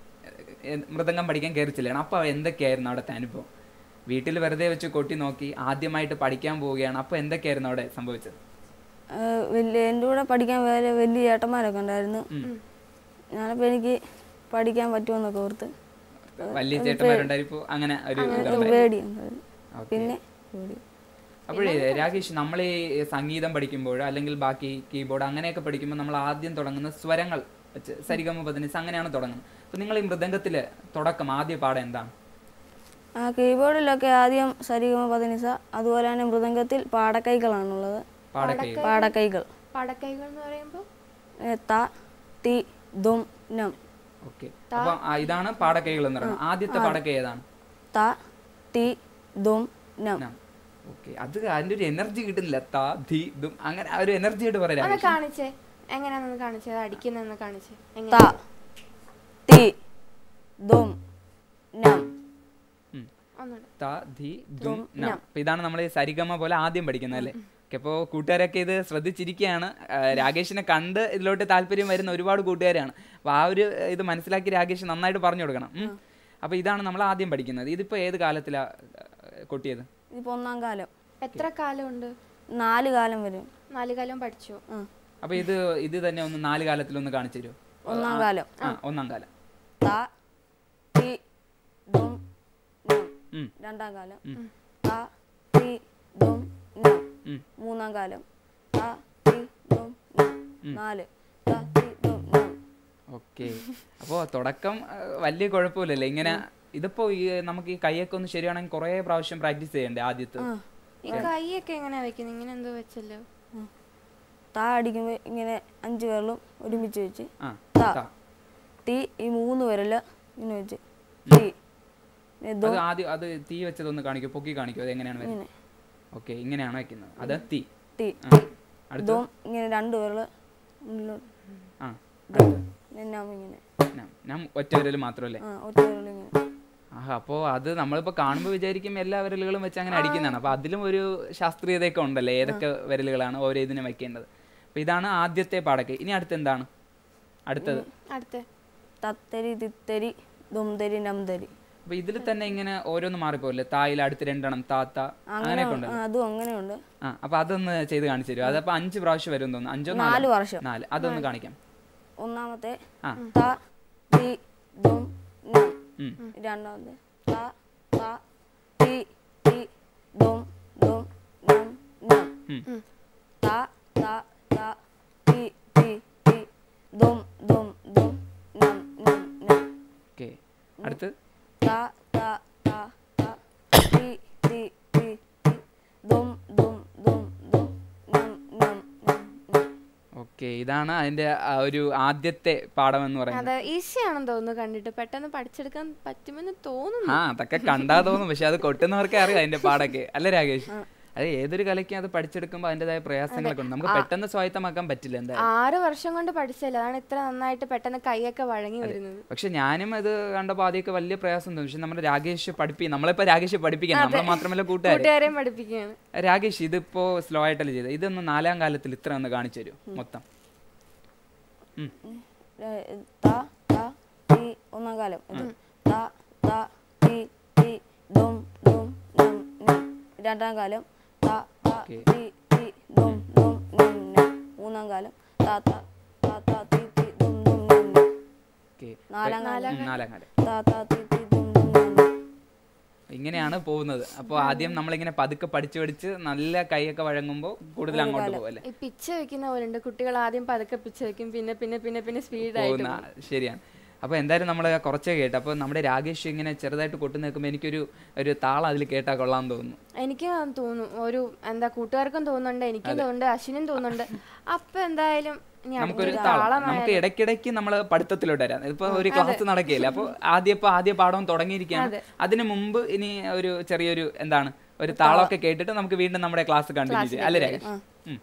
മൃദംഗം പഠിക്കാൻ കയറി ചെല്ലുകയാണ് അപ്പൊ എന്തൊക്കെയായിരുന്നു അവിടുത്തെ അനുഭവം വീട്ടിൽ വെറുതെ വെച്ച് കൊട്ടി നോക്കി ആദ്യമായിട്ട് പഠിക്കാൻ പോവുകയാണ് അപ്പൊ എന്തൊക്കെയായിരുന്നു അവിടെ സംഭവിച്ചത് ഏഹ് വലിയ എൻ്റെ കൂടെ പഠിക്കാൻ വേറെ വലിയ ചേട്ടന്മാരൊക്കെ ഉണ്ടായിരുന്നു ഞാനപ്പോൾ എനിക്ക് പഠിക്കാൻ പറ്റുമെന്നൊക്കെ ഓർത്ത് വലിയ ചേട്ടന്മാരുണ്ടായിരിപ്പോ അങ്ങനെ ഒരു ഇതുണ്ടായി പേടിയുണ്ടായിരുന്നു ഓക്കേ. പിന്നെ പേടി അപ്പോഴേ രാകേഷ് നമ്മൾ ഈ സംഗീതം പഠിക്കുമ്പോൾ അല്ലെങ്കിൽ ബാക്കി കീബോർഡ് അങ്ങനെയൊക്കെ പഠിക്കുമ്പോൾ നമ്മൾ ആദ്യം തുടങ്ങുന്ന സ്വരങ്ങൾ വെച്ച് സരിഗമ പതിനിസ് അങ്ങനെയാണ് തുടങ്ങുന്നത് അപ്പൊ നിങ്ങൾ ഈ മൃദംഗത്തില് തുടക്കം ആദ്യ പാഠം എന്താണ് ആ കീബോർഡിലൊക്കെ ആദ്യം സരിഗമ പതിനിസ അതുപോലെ തന്നെ മൃദംഗത്തിൽ പാടക്കൈകളാണുള്ളത് പാടക്കൈ പാടക്കൈകൾ പടക്കൈകൾ എന്ന് പറയുമ്പോ ഏ, ത തി ദും നം ഓക്കെ അപ്പൊ ആ, ഇതാണ് പാടക്കൈകൾ എന്ന് പറയുന്നത് ആദ്യത്തെ പാടക്കൈ ഏതാണ് ത തി ദും നം ഓക്കെ അത് അതിന്റെ ഒരു എനർജി കിട്ടുന്നില്ല താ ധി ദും അങ്ങനെ ആ ഒരു എനർജി ആയിട്ട് പറയാം ഒന്ന് കാണിച്ചേ എങ്ങനെയാണെന്ന് കാണിച്ചേ അത് അടിക്കുന്നെന്ന് കാണിച്ചേ എങ്ങനെ ത തി ദും നം ഒന്നുകൂടെ ത ധി ദും നം അപ്പൊ ഇതാണ് നമ്മൾ സരിഗമ പോലെ ആദ്യം പഠിക്കുന്നത് അല്ലേ ഓക്കെ അപ്പോൾ കൂട്ടുകാരൊക്കെ ഇത് ശ്രദ്ധിച്ചിരിക്കുകയാണ് ആ, രാകേഷിനെ കണ്ട് ഇതിലോട്ട് താല്പര്യം വരുന്ന ഒരുപാട് കൂട്ടുകാരാണ് അപ്പോൾ ആ ഒരു ഇത് മനസ്സിലാക്കി രാകേഷ് നന്നായിട്ട് പറഞ്ഞു കൊടുക്കണം ഉം. അപ്പോൾ ഇതാണ് നമ്മൾ ആദ്യം പഠിക്കുന്നത് ഇതിപ്പോൾ ഏത് കാലത്തിലാ ആ, കൊട്ടിയത് ഇതിപ്പോൾ ഒന്നാം കാലം എത്ര കാലമുണ്ട് നാല് കാലം വരും നാല് കാലം പഠിച്ചു ആ അപ്പോൾ ഇത് ഇത് തന്നെ ഒന്ന് നാല് കാലത്തിലൊന്ന് കാണിച്ചു തരുമോ ഒന്നാം കാലം ആ ഒന്നാം കാലം ത തി ദും നം ഉം. രണ്ടാം കാലം ത തി ദും നം ഉം. മൂന്നാം കാലം ത തി ദും നം നാല് ത തി ദും നം ഓക്കെ അപ്പോൾ തുടക്കം ആ, വലിയ കുഴപ്പമില്ലല്ലേ ഇങ്ങനെ ഇതിപ്പോ ഈ നമുക്ക് ഈ കൈയൊക്കെ ഒന്ന് ശരിയാണെങ്കിൽ കുറേ പ്രാവശ്യം പ്രാക്ടീസ് ചെയ്യണ്ടേ ആദ്യത്തെ ഈ കൈയൊക്കെ എങ്ങനെയാ വെക്കുന്നത് ഇങ്ങനെ എന്തോ വെച്ചല്ലോ താ അടിക്കുമ്പോൾ ഇങ്ങനെ അഞ്ച് വിരലും ഒരുമിച്ച് വെച്ച് ആ ത ത. തി ഈ മൂന്ന് വിരല് ഇങ്ങനെ വെച്ച് തി പിന്നെ ദും അത് ആദ്യം അത് തീ വെച്ചതൊന്ന് കാണിക്കോ പൊക്കി കാണിക്കോ അത് എങ്ങനെയാണ് വരുന്നത് ഓക്കെ ഇങ്ങനെയാണ് വെക്കുന്നത് അത് തീ തി ആ. അടുത്ത ദും ഇങ്ങനെ രണ്ട് വിരല് മുന്നിലോട്ട് ആ പിന്നെ നം ഇങ്ങനെ ഞാൻ ഞാൻ ഒറ്റ വിരൽ മാത്രമല്ലേ ആ ഒറ്റ വിരൽ ഇങ്ങനെ ആ അപ്പോൾ അത് നമ്മളിപ്പോൾ കാണുമ്പോൾ വിചാരിക്കും എല്ലാ വിരലുകളും വെച്ച് അങ്ങനെ അടിക്കുന്നതാണ് അപ്പോൾ അതിലും ഒരു ശാസ്ത്രീയതയൊക്കെ ഉണ്ടല്ലോ ഏതൊക്കെ വിരലുകളാണ് ഓരോ ഇതിനും വെക്കേണ്ടത് അപ്പോൾ ഇതാണ് ആദ്യത്തെ പാടൊക്കെ ഇനി അടുത്ത് എന്താണ് അടുത്തത് അടുത്ത തത്തരി തിത്തരി ദും തരി നം തരി അപ്പോൾ ഇതിൽ തന്നെ ഇങ്ങനെ ഓരോന്ന് മാറിപ്പോല്ലേ തായിൽ അടുത്ത് രണ്ടെണ്ണം താത്ത അങ്ങനെ അങ്ങനെയൊക്കെ ആ, ഉണ്ടല്ലോ അതും അങ്ങനെയുണ്ട് ആ അപ്പോൾ അതൊന്ന് ചെയ്ത് കാണിച്ചു തരുമോ അതപ്പോൾ അഞ്ച് പ്രാവശ്യം വരും തോന്നുന്നു അഞ്ചോ നാല് നാലോ വർഷം നാല് അതൊന്ന് കാണിക്കാം ഒന്നാമത്തെ ആ. ത തി ദും നം ഉം. രണ്ടാമത്തെ ത ത തി തി ദും ദും നം നം ഉം. ത ത ത തി തി തി ദും ദും ദും നം നം നം ഓക്കെ അടുത്ത് ത ത ത ത തി തി തി തി ദും ദും ദും ദും നം നം നം നം ഓക്കെ ഇതാണ് അതിന്റെ ആ ഒരു ആദ്യത്തെ പാഠം എന്ന് പറയുന്നത് അത് ഈസിയാണെന്ന് തോന്നുന്നു കണ്ടിട്ട് പെട്ടെന്ന് പഠിച്ചെടുക്കാൻ പറ്റുമെന്ന് തോന്നുന്നു ആ അതൊക്കെ കണ്ടാ തോന്നും പക്ഷെ അത് കൊട്ടുന്നവർക്കേ അറിയാം അതിന്റെ പാടൊക്കെ അല്ല രാകേഷ് അത് ഏതൊരു കലയ്ക്കും അത് പഠിച്ചെടുക്കുമ്പോൾ അതിൻ്റെതായ പ്രയാസങ്ങളൊക്കെ ഉണ്ട് നമുക്ക് പെട്ടെന്ന് സ്വായത്തമാക്കാൻ പറ്റില്ല എന്താ ആറ് വർഷം കൊണ്ട് പഠിച്ചല്ലോ അതാണ് ഇത്ര നന്നായിട്ട് പെട്ടെന്ന് കൈയൊക്കെ വഴങ്ങി വരുന്നത് പക്ഷെ ഞാനും അത് കണ്ടപ്പോൾ ആദ്യമൊക്കെ വലിയ പ്രയാസം തോന്നി പക്ഷെ നമ്മുടെ രാകേഷ് പഠിപ്പിക്കും നമ്മളിപ്പോ രാകേഷ് പഠിപ്പിക്കണം നമ്മളെ മാത്രമല്ല കൂട്ടുകാർ കൂട്ടുകാരെയും പഠിപ്പിക്കുകയാണ് രാകേഷ് ഇതിപ്പോ സ്ലോ ആയിട്ടല്ലേ ചെയ്തത് ഇതൊന്ന് നാലാം കാലത്തിൽ ഇത്ര ഒന്ന് കാണിച്ചു തരും മൊത്തം ഉം. ര- ത ത തി ഒന്നാം കാലം ഇത് ത ത തി തി ദും ദും നം നം രണ്ടാം കാലം ത ത Okay. തി തി ദും ദും നം നം മൂന്നാം കാലം ത ത ത ത തി തി ദും ദും നം നം ഓക്കെ നാലാം കാലം നാലാം കാലം ത ത തി തി ദും ദും നം നം ഇങ്ങനെയാണ് പോകുന്നത് അപ്പോൾ ആദ്യം നമ്മളിങ്ങനെ പതുക്കെ പഠിച്ചു പഠിച്ച് നല്ല കൈയൊക്കെ വഴങ്ങുമ്പോൾ കൂടുതൽ അങ്ങോട്ട് പോകും അല്ലേ ഈ പിച്ച വെക്കുന്ന പോലെ ഉണ്ട് കുട്ടികൾ ആദ്യം പതുക്കെ പിച്ച വെക്കും പിന്നെ പിന്നെ പിന്നെ പിന്നെ സ്പീഡായിട്ട് പോകുന്ന ശരിയാണ് അപ്പോൾ എന്തായാലും നമ്മൾ കുറച്ചേ കേട്ടു അപ്പോൾ നമ്മുടെ രാകേഷ് ഇങ്ങനെ ചെറുതായിട്ട് കൊട്ടു നിൽക്കുമ്പോൾ എനിക്കൊരു ഒരു താളം അതിൽ കേട്ടാൽ കൊള്ളാൻ തോന്നുന്നു എനിക്ക് തോന്നുന്നു ഒരു എന്താ കൂട്ടുകാർക്കും തോന്നുന്നുണ്ട് എനിക്കും തോന്നുന്നുണ്ട് അശ്വിനും തോന്നുന്നുണ്ട് അപ്പൊ എന്തായാലും ഇനി നമുക്കൊരു അടുത്തൊരു താളം താളമായാലും നമുക്ക് ഇടയ്ക്കിടയ്ക്ക് നമ്മൾ പഠിത്തത്തിലോട്ട് വരാം ഇപ്പൊ ഒരു ക്ലാസ് നടക്കുകയില്ല അപ്പോൾ ആദ്യം ഇപ്പൊ ആദ്യ പാഠം തുടങ്ങിയിരിക്കുകയാണ് അതിനു മുമ്പ് ഇനി ഒരു ചെറിയൊരു എന്താണ് ഒരു താളമൊക്കെ കേട്ടിട്ട് നമുക്ക് വീണ്ടും നമ്മുടെ ക്ലാസ് കണ്ടിന്യൂ ചെയ്യാം അല്ലേ രാകേഷ് ഉം.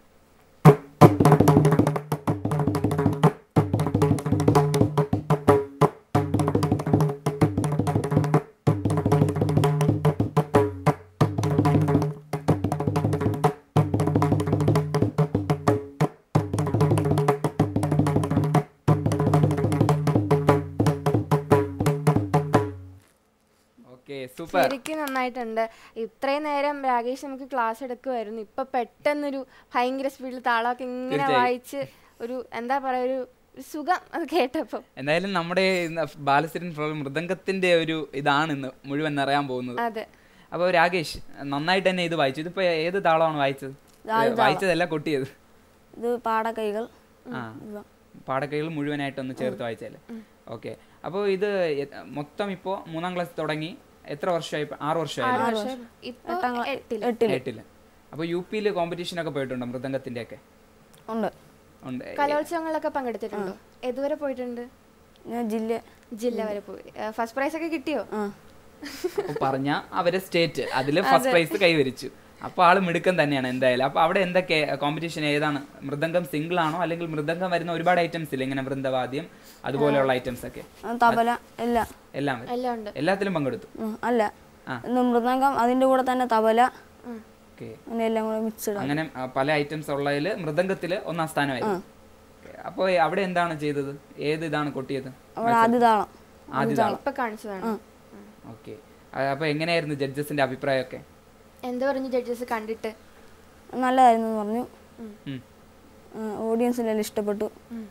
ഓക്കെ സൂപ്പർ ശരിക്കും നന്നായിട്ടുണ്ട് ഇത്രയും നേരം രാകേഷ് നമുക്ക് ക്ലാസ് എടുക്കുമായിരുന്നു ഇപ്പൊ പെട്ടെന്നൊരു ഭയങ്കര സ്പീഡിൽ താളമൊക്കെ ഇങ്ങനെ തീർച്ചയായും. വായിച്ച് ഒരു എന്താ പറയാ ഒരു ഒരു സുഖം അത് കേട്ടപ്പോ എന്തായാലും നമ്മുടെ ഇന്ന് ബാലശ്രീൻ ഫ്ലോർ മൃദംഗത്തിന്റെ ഒരു ഇതാണ് ഇന്ന് മുഴുവൻ നിറയാൻ പോകുന്നത് അതെ അപ്പോൾ രാകേഷ് നന്നായിട്ട് തന്നെ ഇത് വായിച്ചു ഇതിപ്പോ ഏത് താളമാണ് വായിച്ചത് വായിച്ചതല്ല കൊട്ടിയത് ഇത് പാടക്കൈകൾ ആ പാടക്കൈകൾ മുഴുവനായിട്ടൊന്ന് ചേർത്ത് വായിച്ചല്ലേ ഓക്കെ അപ്പോൾ ഇത് എ- മൊത്തം ഇപ്പോൾ മൂന്നാം ക്ലാസ് തുടങ്ങി എത്ര വർഷമായി ഇപ്പൊ? ആറ് വർഷമായി വർഷം ഇപ്പൊ എട്ടില് എട്ടിൽ എട്ടില് അപ്പോൾ യു പിയിൽ കോമ്പറ്റീഷൻ ഒക്കെ പോയിട്ടുണ്ടോ മൃദംഗത്തിന്റെ ഒക്കെ ഉണ്ട് ഉണ്ട് കലോത്സവങ്ങളിലൊക്കെ പങ്കെടുത്തിട്ടുണ്ടോ ഏതുവരെ പോയിട്ടുണ്ട് ഞാൻ ജില്ല ജില്ല വരെ പോയി ഫസ്റ്റ് പ്രൈസ് ഒക്കെ കിട്ടിയോ ആ അപ്പോൾ പറഞ്ഞ അവരെ സ്റ്റേറ്റ് അതിൽ ഫസ്റ്റ് പ്രൈസ് കൈവരിച്ചു അപ്പോൾ ആള് മിടുക്കൻ തന്നെയാണ് എന്തായാലും അപ്പോൾ അവിടെ എന്തൊക്കെ കോമ്പറ്റീഷൻ ഏതാണ് മൃദംഗം സിംഗിൾ ആണോ അല്ലെങ്കിൽ മൃദംഗം വരുന്ന ഒരുപാട് ഐറ്റംസ് ഇല്ല ഇങ്ങനെ വൃന്ദവാദ്യം അതുപോലെയുള്ള ഐറ്റംസ് ഒക്കെ ആ, തബല എല്ലാം എല്ലാം വരും. എല്ലാം ഉണ്ട് എല്ലാത്തിലും പങ്കെടുത്തു ഉം, അല്ല ആ. ഇന്ന് മൃദംഗം അതിൻ്റെ കൂടെ തന്നെ തബല ഓക്കെ അങ്ങനെ എല്ലാം കൂടെ മിക്സ്ഡ് അങ്ങനെ ആ, പല ഐറ്റംസ് ഉള്ളതിൽ മൃദംഗത്തിൽ ഒന്നാം സ്ഥാനമായിരുന്നു അപ്പോൾ അവിടെ എന്താണ് ചെയ്തത് ഏത് ഇതാണ് കൊട്ടിയത് അവിടെ ആദ്യ താളം ആദ്യ താളം ഇപ്പൊ കാണിച്ചതാണ് ഓക്കെ അപ്പോൾ എങ്ങനെയായിരുന്നു ജഡ്ജസിന്റെ അഭിപ്രായമൊക്കെ എന്ത് പറഞ്ഞു ജഡ്ജസ് കണ്ടിട്ട് നല്ലതായിരുന്നു എന്ന് പറഞ്ഞു ഉം. ഓഡിയൻസിനെല്ലാം ഇഷ്ടപ്പെട്ടു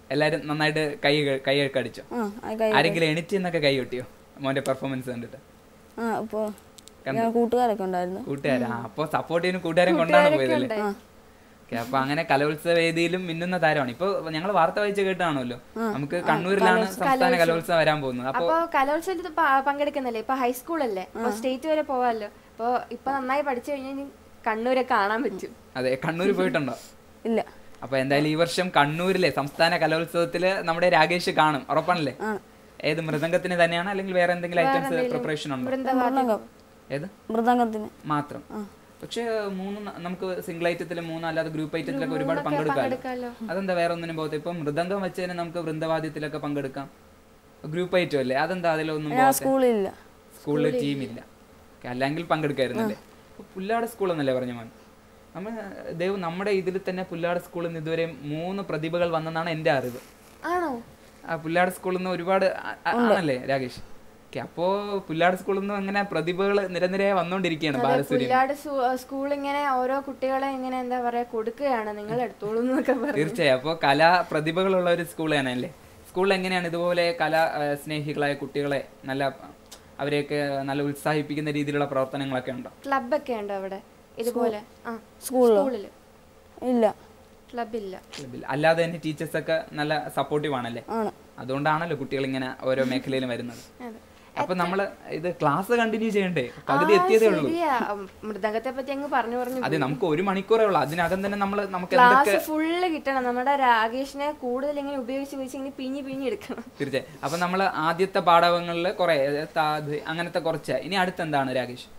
എല്ലാരും നന്നായിട്ട് കൈ കൈയൊക്കെ അടിച്ചോ ആ അത് കൈ ആരെങ്കിലും എണിറ്റ് എന്നൊക്കെ കൈ കൊട്ടിയോ മോന്റെ പെർഫോമൻസ് കണ്ടിട്ട് ആ ഇപ്പോൾ ഞാൻ കൂട്ടുകാരൊക്കെ ഉണ്ടായിരുന്നു കൂട്ടുകാരാ അപ്പൊ സപ്പോർട്ട് ചെയ്യുന്ന കൂട്ടുകാരൻ കൊണ്ടാണ് പോയതല്ലേ ഓക്കെ അപ്പൊ അങ്ങനെ കലോത്സവ വേദിയിലും മിന്നുന്ന താരമാണ് ഇപ്പൊ ഞങ്ങൾ വാർത്ത വായിച്ച് കേട്ടാണല്ലോ നമുക്ക് കണ്ണൂരിലാണ് സംസ്ഥാന കലോത്സവം വരാൻ പോകുന്നത് അപ്പൊ അപ്പൊ കലോത്സവത്തിൽ പ- പങ്കെടുക്കുന്നില്ലേ ഇപ്പൊ ഹൈസ്കൂളല്ലേ അപ്പൊ സ്റ്റേറ്റ് വരെ പോവാല്ലോ അപ്പൊ ഇപ്പൊ നന്നായി പഠിച്ചു കഴിഞ്ഞാൽ ഇനി കണ്ണൂരെ കാണാൻ പറ്റും അതെ കണ്ണൂർ പോയിട്ടുണ്ടോ ഇല്ല അപ്പൊ എന്തായാലും ഈ വർഷം കണ്ണൂരിലെ സംസ്ഥാന കലോത്സവത്തില് നമ്മുടെ രാകേഷ് കാണും ഉറപ്പാണല്ലേ ഏത് മൃദംഗത്തിന് തന്നെയാണ് അല്ലെങ്കിൽ വേറെ എന്തെങ്കിലും ഐറ്റംസ് പ്രിപ്പറേഷൻ ഉണ്ടോ മൃദംഗം ഏത് മൃദംഗത്തിന് മാത്രം പക്ഷെ മൂന്ന് ന- നമുക്ക് സിംഗിൾ ഐറ്റത്തിലും മൂന്ന് അല്ലാതെ ഗ്രൂപ്പ് ഐറ്റത്തിലൊക്കെ ഒരുപാട് പങ്കെടുക്കാമല്ലോ അതെന്താ വേറെ ഒന്നിനും പോകത്തെ ഇപ്പൊ മൃദംഗം വെച്ചതിന് നമുക്ക് വൃന്ദവാദ്യത്തിലൊക്കെ പങ്കെടുക്കാം ഗ്രൂപ്പ് ഐറ്റം അല്ലേ അതെന്താ അതിലൊന്നും ഞാൻ സ്കൂളിലില്ല സ്കൂളിൽ ടീമില്ല Okay, അല്ലെങ്കിൽ പങ്കെടുക്കായിരുന്നല്ലേ ഇപ്പൊ പുല്ലാട് സ്കൂൾ എന്നല്ലേ പറഞ്ഞ മോൻ നമ്മൾ ദൈവം നമ്മുടെ ഇതിൽ തന്നെ പുല്ലാട് സ്കൂളിൽ നിന്ന് ഇതുവരെ മൂന്ന് പ്രതിഭകൾ വന്നെന്നാണ് എൻ്റെ അറിവ് ആണോ ആ പുല്ലാട് സ്കൂളിൽ നിന്ന് ഒരുപാട് ആ- ആ- ആണല്ലേ രാകേഷ് ഓക്കെ അപ്പോ പുല്ലാട് സ്കൂളിൽ നിന്ന് അങ്ങനെ പ്രതിഭകൾ നിരനിരയായി വന്നുകൊണ്ടിരിക്കുകയാണ് ബാലസൂര്യൻ പുല്ലാട് സ്കൂൾ ഇങ്ങനെ ഓരോ കുട്ടികളെ ഇങ്ങനെ എന്താ പറയാ കൊടുക്കുകയാണ് നിങ്ങൾ എടുത്തോളൂ എന്നൊക്കെ പറഞ്ഞു തീർച്ചയായും അപ്പോൾ കലാ പ്രതിഭകളുള്ള ഒരു സ്കൂൾ തന്നെയല്ലേ സ്കൂളിൽ എങ്ങനെയാണ് ഇതുപോലെ കലാ ആ, സ്നേഹികളായ കുട്ടികളെ നല്ല അവരെയൊക്കെ നല്ല ഉത്സാഹിപ്പിക്കുന്ന രീതിയിലുള്ള പ്രവർത്തനങ്ങളൊക്കെ ഉണ്ടോ ക്ലബൊക്കെ ഉണ്ടോ അവിടെ ഇതുപോലെ ആ സ്കൂളിലോ സ്കൂളില് ഇല്ല ക്ലബില്ല ക്ലബിൽ അല്ലാതെ തന്നെ ടീച്ചേഴ്സ് ഒക്കെ നല്ല സപ്പോർട്ടീവ് ആണല്ലേ ആണ് അതുകൊണ്ടാണല്ലോ കുട്ടികൾ ഇങ്ങനെ ഓരോ മേഖലയിലും വരുന്നത് അതെ. അപ്പൊ നമ്മള് ഇത് ക്ലാസ് കണ്ടിന്യൂ ചെയ്യണ്ടേ പകുതി എത്തിയതേ ഉള്ളൂ ശരിയാ ഉം, മൃദംഗത്തെ പറ്റി അങ്ങ് പറഞ്ഞു പറഞ്ഞു അതെ നമുക്ക് ഒരു മണിക്കൂറേ ഉള്ളൂ അതിനകം തന്നെ നമ്മൾ നമുക്ക് എന്തൊക്കെ ക്ലാസ് ഫുള്ള് കിട്ടണം നമ്മുടെ രാകേഷിനെ കൂടുതൽ ഇങ്ങനെ ഉപയോഗിച്ച് ഉപയോഗിച്ച് ഇങ്ങനെ പിഞ്ഞി പിഞ്ഞി എടുക്കണം തീർച്ചയായും അപ്പൊ നമ്മൾ ആദ്യത്തെ പാഠകങ്ങളിൽ കുറെ താത് അങ്ങനത്തെ കുറച്ച് ഇനി അടുത്ത് എന്താണ് രാകേഷ്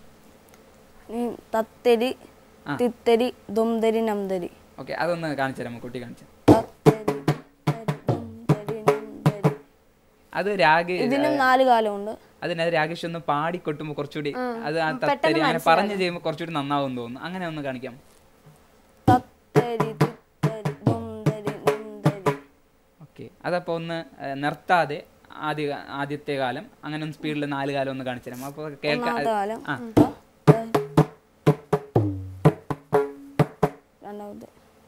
ഇനി തത്തരി തിത്തരി ദുംതരി നംതരി ഓക്കെ അതൊന്ന് കാണിച്ചു തരാം കുട്ടി കാണിച്ചു തത്തരി തരി, ദുംതരി, നംതരി. അത് രാഗ ഇതിനും നാല് കാലമുണ്ട് അതിനത് രാകേഷ് ഒന്ന് പാടി കൊട്ടുമ്പോ കുറച്ചുകൂടി അത് ആ തത്തരി അങ്ങനെ പറഞ്ഞു ചെയ്യുമ്പോൾ കുറച്ചുകൂടി നന്നാവും തോന്നുന്നു അങ്ങനെ ഒന്ന് കാണിക്കാം തത്തരി തിത്തരി ദുംതരി നംതരി ഓക്കെ അതപ്പോ ഒന്ന് ഏഹ്, നിർത്താതെ ആദ്യ ആദ്യത്തെ കാലം അങ്ങനെ ഒന്ന് സ്പീഡിൽ നാല് കാലം ഒന്ന് കാണിച്ചു തരാം അപ്പോൾ കേൾക്കാൻ ഒന്നാമത്തെ കാലം ആ ത, ത. രണ്ടാമത്തെ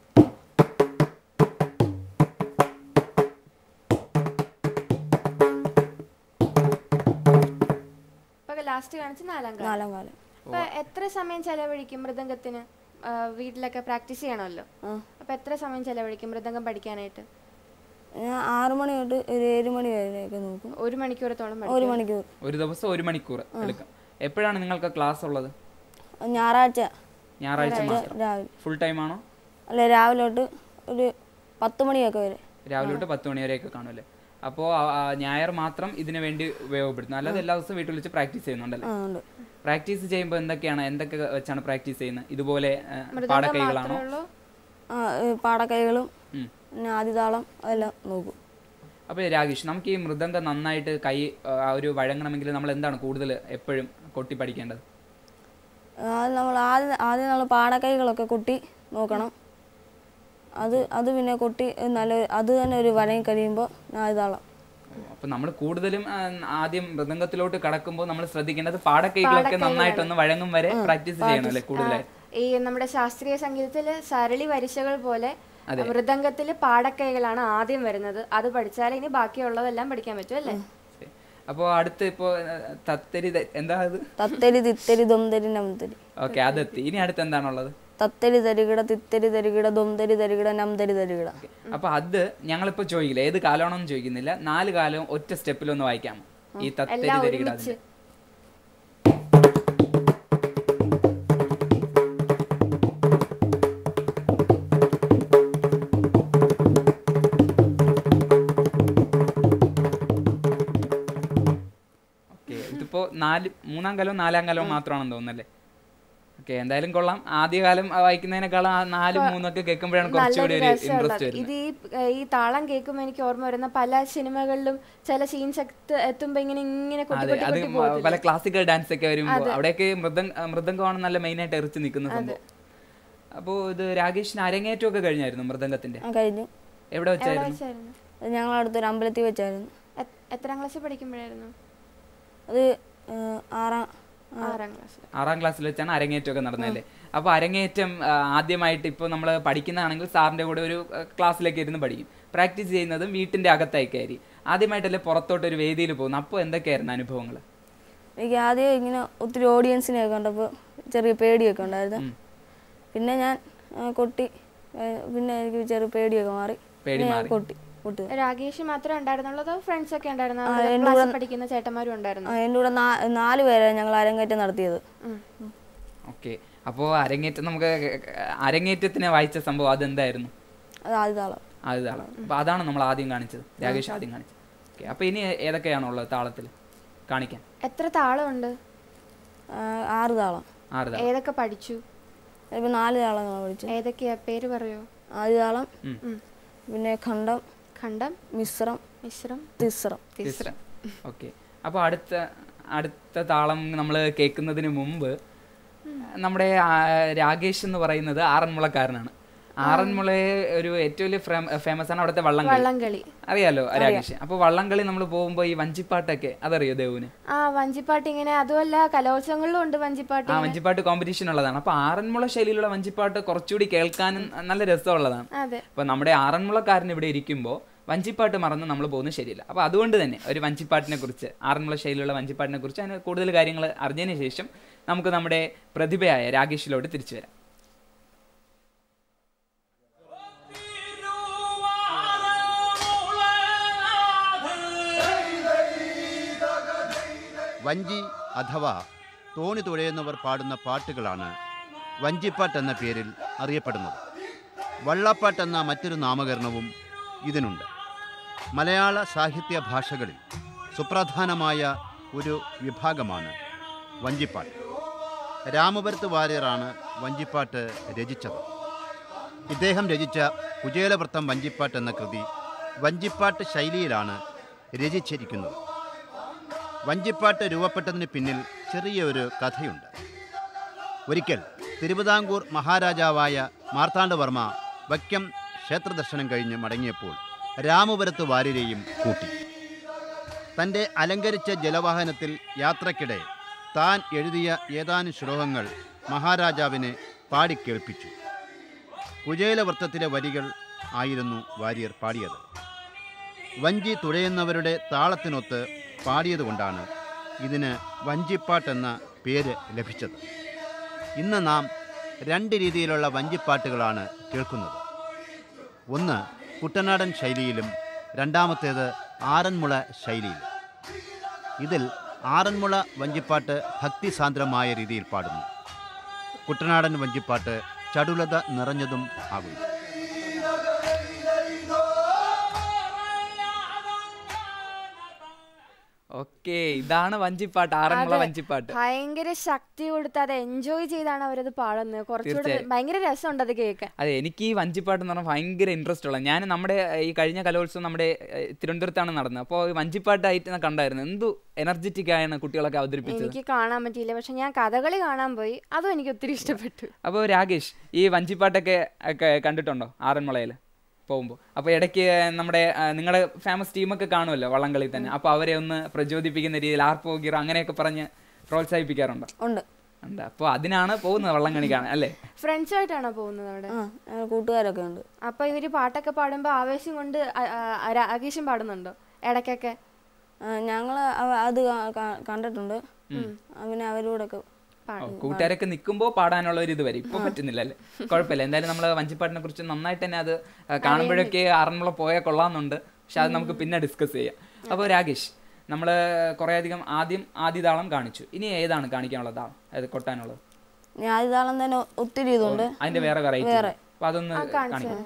ഇപ്പൊ ലാസ്റ്റ് കാണിച്ച് നാലാം കാലം നാലാം കാലം അപ്പൊ എത്ര സമയം ചെലവഴിക്കും മൃദംഗത്തിന് ആ, വീട്ടിലൊക്കെ പ്രാക്ടീസ് ചെയ്യണമല്ലോ ആ. അപ്പൊ എത്ര സമയം ചെലവഴിക്കും മൃദംഗം പഠിക്കാനായിട്ട് ഞാൻ ആറ് മണി തൊട്ട് ഒരു ഏഴ് മണി വരെയൊക്കെ നോക്കും ഒരു മണിക്കൂറത്തോളം ഒരു പഠിക്കും മണിക്കൂർ ഒരു ദിവസം ഒരു മണിക്കൂർ എടുക്കും എപ്പോഴാണ് നിങ്ങൾക്ക് ക്ലാസ് ഉള്ളത് ഞായറാഴ്ച ഞായറാഴ്ച മാത്രം രാവിലെ ഫുൾ ടൈം ആണോ അല്ല രാവിലെ തൊട്ട് ഒരു പത്ത് മണിയൊക്കെ വരെ രാവിലെ തൊട്ട് പത്ത് മണി വരെയൊക്കെ കാണുമല്ലേ അപ്പോൾ ഞായർ മാത്രം ഇതിനു വേണ്ടി ഉപയോഗപ്പെടുത്തുന്നു അല്ലാതെ എല്ലാ ദിവസവും വീട്ടിൽ വെച്ച് പ്രാക്ടീസ് ചെയ്യുന്നുണ്ടല്ലേ ആ ഉണ്ട് പ്രാക്ടീസ് ചെയ്യുമ്പോൾ എന്തൊക്കെയാണ് എന്തൊക്കെ വെച്ചാണ് പ്രാക്ടീസ് ചെയ്യുന്നത് ഇതുപോലെ ആ, പാടക്കൈകളാണോ ഉള്ളൂ ആ ഏ, പാടക്കൈകളും ഉം. പിന്നെ ആദിതാളം അതെല്ലാം നോക്കും അപ്പോൾ രാകേഷ് നമുക്ക് ഈ മൃദംഗം നന്നായിട്ട് കൈ ആ ഒരു വഴങ്ങണമെങ്കിൽ നമ്മൾ എന്താണ് കൂടുതൽ എപ്പോഴും കൊട്ടി പഠിക്കേണ്ടത് അത് നമ്മൾ ആദ്യം ആദ്യം നമ്മൾ പാടക്കൈകളൊക്കെ കൊട്ടി നോക്കണം അത് അത് പിന്നെ കൊട്ടി നല്ല അത് തന്നെ ഒരു വരങ്ങി കഴിയുമ്പോൾ ആദിതാളം അപ്പൊ നമ്മൾ കൂടുതലും ആ, ആദ്യം മൃദംഗത്തിലോട്ട് കടക്കുമ്പോൾ നമ്മൾ ശ്രദ്ധിക്കേണ്ടത് പാടക്കൈകളൊക്കെ നന്നായിട്ടൊന്ന് വഴങ്ങും വരെ പ്രാക്ടീസ് ചെയ്യണം അല്ലേ കൂടുതലായി ഈ നമ്മുടെ ശാസ്ത്രീയ സംഗീതത്തില് സരളി വരിശകൾ പോലെ മൃദംഗത്തില് പാടക്കൈകളാണ് ആദ്യം വരുന്നത് അത് പഠിച്ചാലേ ഇനി ബാക്കിയുള്ളതെല്ലാം പഠിക്കാൻ പറ്റും അല്ലേ അപ്പോൾ അടുത്ത് ഇപ്പോൾ തത്തരി ത- എന്താ അത് തത്തരി തിത്തരി ദൊന്തരി നംതരി ഓക്കെ അതെത്തി ഇനി അടുത്ത് എന്താണുള്ളത് തത്തരി തരികിട തിത്തരി തരികിട ദൊന്തരി തരികിട നംതരി തരികിട അപ്പൊ അത് ഞങ്ങളിപ്പോ ചോദിക്കില്ല ഏത് കാലമാണെന്ന് ചോദിക്കുന്നില്ല നാല് കാലവും ഒറ്റ സ്റ്റെപ്പിൽ ഒന്ന് വായിക്കാമോ ഈ തത്തരി തരികിട അതിന്റെ. ഓക്കെ ഇതിപ്പോ നാല് മൂന്നാം കാലവും നാലാം കാലവും മാത്രമാണെന്ന് തോന്നുന്നല്ലേ ഓക്കെ എന്തായാലും കൊള്ളാം ആദ്യകാലം വായിക്കുന്നതിനേക്കാളും ആ നാലും മൂന്നൊക്കെ കേൾക്കുമ്പോഴാണ് കുറച്ചുകൂടി ഒരു ഇൻട്രസ്റ്റ് വരുന്നത് ഇത് ഈ ഈ താളം കേൾക്കുമ്പോൾ എനിക്ക് ഓർമ്മ വരുന്ന പല സിനിമകളിലും ചില സീൻസ് എത്തുമ്പോ ഇങ്ങനെ ഇങ്ങനെ കൊട്ടി അതെ കൊട്ടി അത് കൊട്ടി മ- പല ക്ലാസിക്കൽ ഡാൻസ് ഒക്കെ വരുമ്പോൾ അവിടെയൊക്കെ മൃദംഗ മൃദംഗമാണ് നല്ല മെയിൻ ആയിട്ട് എറിച്ച് നിൽക്കുന്ന സംഭവം അപ്പോൾ ഇത് രാകേഷിന് അരങ്ങേറ്റം ഒക്കെ കഴിഞ്ഞായിരുന്നു മൃദംഗത്തിന്റെ ആ കഴിഞ്ഞു എവിടെ വെച്ചായിരുന്നു വെച്ചായിരുന്നു അത് ഞങ്ങളടുത്തൊരു അമ്പലത്തിൽ വെച്ചായിരുന്നു എ- എത്രാം ക്ലാസ്സിൽ പഠിക്കുമ്പോഴായിരുന്നു അത് ഏ, ആറാം ആ, ആറാം ക്ലാസ്സിൽ ആറാം ക്ലാസ്സിൽ വെച്ചാണ് അരങ്ങേറ്റമൊക്കെ നടന്നതല്ലേ അപ്പോൾ അരങ്ങേറ്റം ആ, ആദ്യമായിട്ട് ഇപ്പോൾ നമ്മൾ പഠിക്കുന്നതാണെങ്കിൽ സാറിൻ്റെ കൂടെ ഒരു ആ, ക്ലാസ്സിലേക്ക് ഇരുന്ന് പഠിക്കും പ്രാക്ടീസ് ചെയ്യുന്നതും വീട്ടിൻ്റെ അകത്തായി കയറി ആദ്യമായിട്ടല്ലേ പുറത്തോട്ട് ഒരു വേദിയിൽ പോകുന്നു അപ്പോൾ എന്തൊക്കെയായിരുന്നു അനുഭവങ്ങൾ എനിക്ക് ആദ്യം ഇങ്ങനെ ഒത്തിരി ഓഡിയൻസിനെയൊക്കെ കണ്ടപ്പോൾ ചെറിയ പേടിയൊക്കെ ഉണ്ടായിരുന്നു പിന്നെ ഞാൻ ആ, കൊട്ടി ആ, പിന്നെ എനിക്ക് ചെറിയ പേടിയൊക്കെ മാറി പേടി പിന്നെ ഞാൻ മാറി. കൊട്ടി കൊട്ടി രാകേഷ് മാത്രമേ ഉണ്ടായിരുന്നുള്ളൂ അതോ ഫ്രണ്ട്സ് ഒക്കെ ഉണ്ടായിരുന്നു ആ, അവിടെ എൻ്റെ ക്ലാസ്സിൽ കൂടെ- പഠിക്കുന്ന ചേട്ടന്മാരും ഉണ്ടായിരുന്നു ആ, എൻ്റെ കൂടെ നാ- നാല് പേരാണ് ഞങ്ങൾ അരങ്ങേറ്റം നടത്തിയത് ഓക്കെ അപ്പോൾ അരങ്ങേറ്റം നമുക്ക് അരങ്ങേറ്റത്തിന് വായിച്ച സംഭവം അതെന്തായിരുന്നു അത് ആദ്യ താളം അത് താളം അപ്പോൾ അതാണ് നമ്മൾ ആദ്യം കാണിച്ചത് രാകേഷ് ആദ്യം കാണിച്ചത് ഓക്കെ അപ്പോൾ ഇനി ഏതൊക്കെയാണുള്ളത് താളത്തിൽ കാണിക്കാൻ എത്ര താളമുണ്ട് ആ, ആറ് താളം ആറ് താളം ഏതൊക്കെ പഠിച്ചു ഇപ്പം നാല് താളങ്ങൾ പഠിച്ചു ഏതൊക്കെയാ പേര് പറയോ ആദ്യ താളം ഉം. ഉം. പിന്നെ ഖണ്ഡം ഖണ്ഡം മിശ്രം മിശ്രം തിസ്രം തിസ്രം ഓക്കെ അപ്പോൾ അടുത്ത അടുത്ത താളം നമ്മൾ കേൾക്കുന്നതിന് മുമ്പ് നമ്മുടെ ആ, രാകേഷ് എന്ന് പറയുന്നത് ആറന്മുളക്കാരനാണ് ആറന്മുളയെ ഒരു ഏറ്റവും വലിയ ഫേമസ് ആണ് അവിടുത്തെ വള്ളംകളി വള്ളംകളി അറിയാലോ രാകേഷ് അപ്പോൾ വള്ളംകളി നമ്മൾ പോകുമ്പോൾ ഈ വഞ്ചിപ്പാട്ടൊക്കെ അതറിയോ ദേവുന് ആ വഞ്ചിപ്പാട്ട് ഇങ്ങനെ അതുമല്ല കലോത്സവങ്ങളിലും ഉണ്ട് വഞ്ചിപ്പാട്ട് ആ വഞ്ചിപ്പാട്ട് കോമ്പറ്റീഷൻ ഉള്ളതാണ് അപ്പോൾ ആറന്മുള ശൈലിയിലുള്ള വഞ്ചിപ്പാട്ട് കുറച്ചുകൂടി കേൾക്കാനും നല്ല രസമുള്ളതാണ് അതെ അപ്പോൾ നമ്മുടെ ആറന്മുളക്കാരൻ ഇവിടെ ഇരിക്കുമ്പോൾ വഞ്ചിപ്പാട്ട് മറന്ന് നമ്മൾ പോകുന്നത് ശരിയില്ല അപ്പോൾ അതുകൊണ്ട് തന്നെ ഒരു വഞ്ചിപ്പാട്ടിനെ കുറിച്ച് ആറന്മുള ശൈലിയുള്ള വഞ്ചിപ്പാട്ടിനെ കുറിച്ച് അതിന് കൂടുതൽ കാര്യങ്ങൾ അറിഞ്ഞതിന് ശേഷം നമുക്ക് നമ്മുടെ പ്രതിഭയായ രാകേഷിലോട്ട് തിരിച്ചു വരാം വഞ്ചി അഥവാ തോണി തുഴയുന്നവർ പാടുന്ന പാട്ടുകളാണ് വഞ്ചിപ്പാട്ട് എന്ന പേരിൽ അറിയപ്പെടുന്നത് വള്ളപ്പാട്ട് എന്ന മറ്റൊരു നാമകരണവും ഇതിനുണ്ട് മലയാള സാഹിത്യ ഭാഷകളിൽ സുപ്രധാനമായ ഒരു വിഭാഗമാണ് വഞ്ചിപ്പാട്ട് രാമപുരത്ത് വാര്യറാണ് വഞ്ചിപ്പാട്ട് രചിച്ചത് ഇദ്ദേഹം രചിച്ച കുചേലവൃത്തം വഞ്ചിപ്പാട്ട് എന്ന കൃതി വഞ്ചിപ്പാട്ട് ശൈലിയിലാണ് രചിച്ചിരിക്കുന്നത് വഞ്ചിപ്പാട്ട് രൂപപ്പെട്ടതിന് പിന്നിൽ ചെറിയൊരു കഥയുണ്ട് ഒരിക്കൽ തിരുവിതാംകൂർ മഹാരാജാവായ മാർത്താണ്ഡവർമ്മ വൈക്കം ക്ഷേത്രദർശനം കഴിഞ്ഞ് മടങ്ങിയപ്പോൾ രാമപുരത്ത് വാര്യരെയും കൂട്ടി തൻ്റെ അലങ്കരിച്ച ജലവാഹനത്തിൽ യാത്രക്കിടെ താൻ എഴുതിയ ഏതാനും ശ്ലോകങ്ങൾ മഹാരാജാവിനെ പാടിക്കേൾപ്പിച്ചു കുചേലവൃത്തത്തിലെ വരികൾ ആയിരുന്നു വാര്യർ പാടിയത് വഞ്ചി തുഴയുന്നവരുടെ താളത്തിനൊത്ത് പാടിയതുകൊണ്ടാണ് ഇതിന് വഞ്ചിപ്പാട്ടെന്ന പേര് ലഭിച്ചത് ഇന്ന് നാം രണ്ട് രീതിയിലുള്ള വഞ്ചിപ്പാട്ടുകളാണ് കേൾക്കുന്നത് ഒന്ന് കുട്ടനാടൻ ശൈലിയിലും രണ്ടാമത്തേത് ആറന്മുള ശൈലിയിലും ഇതിൽ ആറന്മുള വഞ്ചിപ്പാട്ട് ഭക്തിസാന്ദ്രമായ രീതിയിൽ പാടുന്നു കുട്ടനാടൻ വഞ്ചിപ്പാട്ട് ചടുലത നിറഞ്ഞതും ആകുന്നു ഓക്കെ ഇതാണ് വഞ്ചിപ്പാട്ട് ആറന്മുള അതെ. വഞ്ചിപ്പാട്ട് ഭയങ്കര ശക്തി കൊടുത്ത് അത് എൻജോയ് ചെയ്താണ് അവരത് പാടുന്നത് കുറച്ചുകൂടെ തീർച്ചയായും. ഭയങ്കര രസമുണ്ട് അത് കേൾക്കാൻ അതെ എനിക്ക് ഈ വഞ്ചിപ്പാട്ട് എന്ന് പറഞ്ഞാൽ ഭയങ്കര ഇൻട്രസ്റ്റ് ഉള്ള ഞാൻ നമ്മുടെ ഈ കഴിഞ്ഞ കലോത്സവം നമ്മുടെ ഏഹ്, തിരുവനന്തപുരത്താണ് നടന്നത് അപ്പോൾ വഞ്ചിപ്പാട്ടായിട്ട് ഞാൻ കണ്ടായിരുന്നു എന്തു എനർജറ്റിക് ആയാണ് കുട്ടികളൊക്കെ അവതരിപ്പിച്ചത് എനിക്ക് കാണാൻ പറ്റിയില്ല പക്ഷെ ഞാൻ കഥകളി കാണാൻ പോയി അതും എനിക്ക് ഒത്തിരി ഇഷ്ടപ്പെട്ടു അപ്പോൾ രാകേഷ് ഈ വഞ്ചിപ്പാട്ടൊക്കെ ഒക്കെ കണ്ടിട്ടുണ്ടോ ആറന്മുളയിൽ പോകുമ്പോൾ അപ്പോൾ ഇടയ്ക്ക് നമ്മുടെ ആ, നിങ്ങളുടെ ഫേമസ് ടീമൊക്കെ കാണുമല്ലോ വള്ളംകളി തന്നെ അപ്പോൾ അവരെ ഒന്ന് പ്രചോദിപ്പിക്കുന്ന രീതിയിൽ ആർപ്പോ ഗീറോ അങ്ങനെയൊക്കെ പറഞ്ഞ് പ്രോത്സാഹിപ്പിക്കാറുണ്ടോ ഉണ്ട് ഉണ്ട് അപ്പോൾ അതിനാണ് പോകുന്നത് വള്ളംകളി കാണാൻ അല്ലേ ഫ്രണ്ട്സ് ആയിട്ടാണോ പോകുന്നത് അവിടെ ആ ഞങ്ങൾ കൂട്ടുകാരൊക്കെ ഉണ്ട് അപ്പൊ ഇവര് പാട്ടൊക്കെ പാടുമ്പോ ആവേശം കൊണ്ട് അ- ആ, രാകേഷും പാടുന്നുണ്ടോ ഇടയ്ക്കൊക്കെ ഞങ്ങൾ അത് കാ- കാ- കണ്ടിട്ടുണ്ട് ആ, പിന്നെ അവരോടൊക്കെ ഓ, കൂട്ടുകാരൊക്കെ നിൽക്കുമ്പോൾ പാടാനുള്ള ഒരു ഇത് വരും ഇപ്പൊ പറ്റുന്നില്ല അല്ലേ കുഴപ്പമില്ല എന്തായാലും നമ്മൾ വഞ്ചിപ്പാട്ടിനെ കുറിച്ച് നന്നായിട്ട് തന്നെ അത് ആ, കാണുമ്പോഴൊക്കെ ആറന്മുള പോയാൽ കൊള്ളാമെന്നുണ്ട് പക്ഷെ അത് നമുക്ക് പിന്നെ ഡിസ്കസ് ചെയ്യാം അപ്പോൾ രാകേഷ് നമ്മൾ കുറേ അധികം ആദ്യം ആദ്യ താളം കാണിച്ചു ഇനി ഏതാണ് കാണിക്കാനുള്ളത് താളം അതായത് കൊട്ടാനുള്ളത് ഇനി ആദ്യ താളം തന്നെ ഒത്തിരി ഇതുണ്ട് അതിന്റെ വേറെ വെറൈറ്റി അപ്പൊ അതൊന്ന് കാണിക്കാം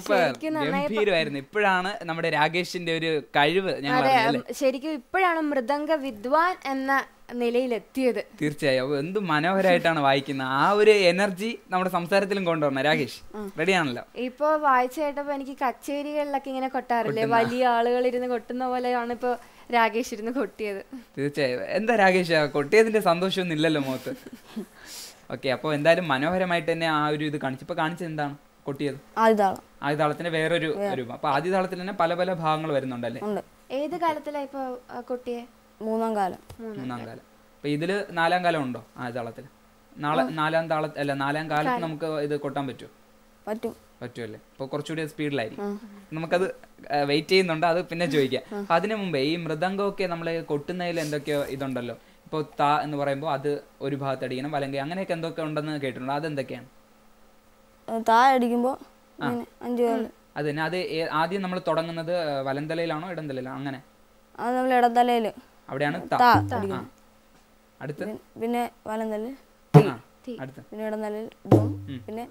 സൂപ്പർ ശരിക്കും നന്നായി പ- ഗംഭീരമായിരുന്നു ഇപ്പോഴാണ് നമ്മുടെ രാകേഷിന്റെ ഒരു കഴിവ് ഞങ്ങൾ അതെ അറിഞ്ഞത് അല്ലേ ഉം, ശരിക്കും ഇപ്പോഴാണ് മൃദംഗ വിദ്വാൻ എന്ന നിലയിലെത്തിയത് തീർച്ചയായും അപ്പൊ എന്ത് മനോഹരമായിട്ടാണ് വായിക്കുന്നത് ആ ഒരു എനർജി നമ്മുടെ സംസാരത്തിലും കൊണ്ടുവരണം രാകേഷ് റെഡിയാണല്ലോ ഇപ്പൊ വായിച്ച കേട്ടപ്പോ എനിക്ക് കച്ചേരികളിലൊക്കെ ഇങ്ങനെ കൊട്ടാറില്ലേ വലിയ ആളുകൾ ഇരുന്ന് കൊട്ടുന്ന പോലെയാണ് ഇപ്പൊ രാകേഷ് ഇരുന്ന് കൊട്ടിയത് തീർച്ചയായും എന്താ രാകേഷ് കൊട്ടിയതിന്റെ സന്തോഷമൊന്നും ഇല്ലല്ലോ മുഖത്ത് ഓക്കെ അപ്പോൾ എന്തായാലും മനോഹരമായിട്ട് തന്നെ ആ ഒരു ഇത് കാണിച്ചു ഇപ്പൊ കാണിച്ചത് എന്താണ് കൊട്ടിയത് ആദ്യതാളം ആദ്യ താളത്തിന്റെ വേറൊരു രൂപം അപ്പൊ ആദ്യ താളത്തിൽ തന്നെ പല പല ഭാഗങ്ങൾ വരുന്നുണ്ടല്ലേ ഉണ്ട് ഏത് കാലത്തിലാ ഇപ്പൊ ആ, കൊട്ടിയെ മൂന്നാം കാലം മൂന്നാം കാലം അപ്പൊ ഇതില് നാലാം കാലം ഉണ്ടോ ആദ്യ താളത്തിൽ നാളെ നാലാം താള അല്ല നാലാം കാലത്ത് നമുക്ക് ഇത് കൊട്ടാൻ പറ്റുമോ പറ്റും പറ്റുമല്ലേ അപ്പോൾ കുറച്ചുകൂടി സ്പീഡിലായിരിക്കും നമുക്കത് വെയിറ്റ് ചെയ്യുന്നുണ്ട് അത് പിന്നെ ചോദിക്കാം അപ്പൊ അതിനു മുമ്പേ ഈ മൃദംഗമൊക്കെ നമ്മൾ കൊട്ടുന്നതിൽ എന്തൊക്കെയോ ഇതുണ്ടല്ലോ ഇപ്പോൾ താ എന്ന് പറയുമ്പോൾ അത് ഒരു ഭാഗത്ത് അടിക്കണം വലങ്കി അങ്ങനെയൊക്കെ എന്തൊക്കെ ഉണ്ടെന്ന് കേട്ടിട്ടുണ്ട് അതെന്തൊക്കെയാണ് ഏഹ് താഴെ അടിക്കുമ്പോൾ ഇങ്ങനെ അഞ്ച് കാലം അത് തന്നെ അത് ഏ- ആദ്യം നമ്മൾ തുടങ്ങുന്നത് ആ, വലന്തലയിലാണോ ഇടന്തലയിലാണോ അങ്ങനെ അത് നമ്മൾ ഇടത്തലയിൽ അവിടെയാണ് താ താ ആ. അടിക്കണം അടുത്ത് പിന്നെ വലന്തലയിൽ ആ അടുത്ത് പിന്നെ ഇടന്തലയിൽ ഡോം ഉം. പിന്നെ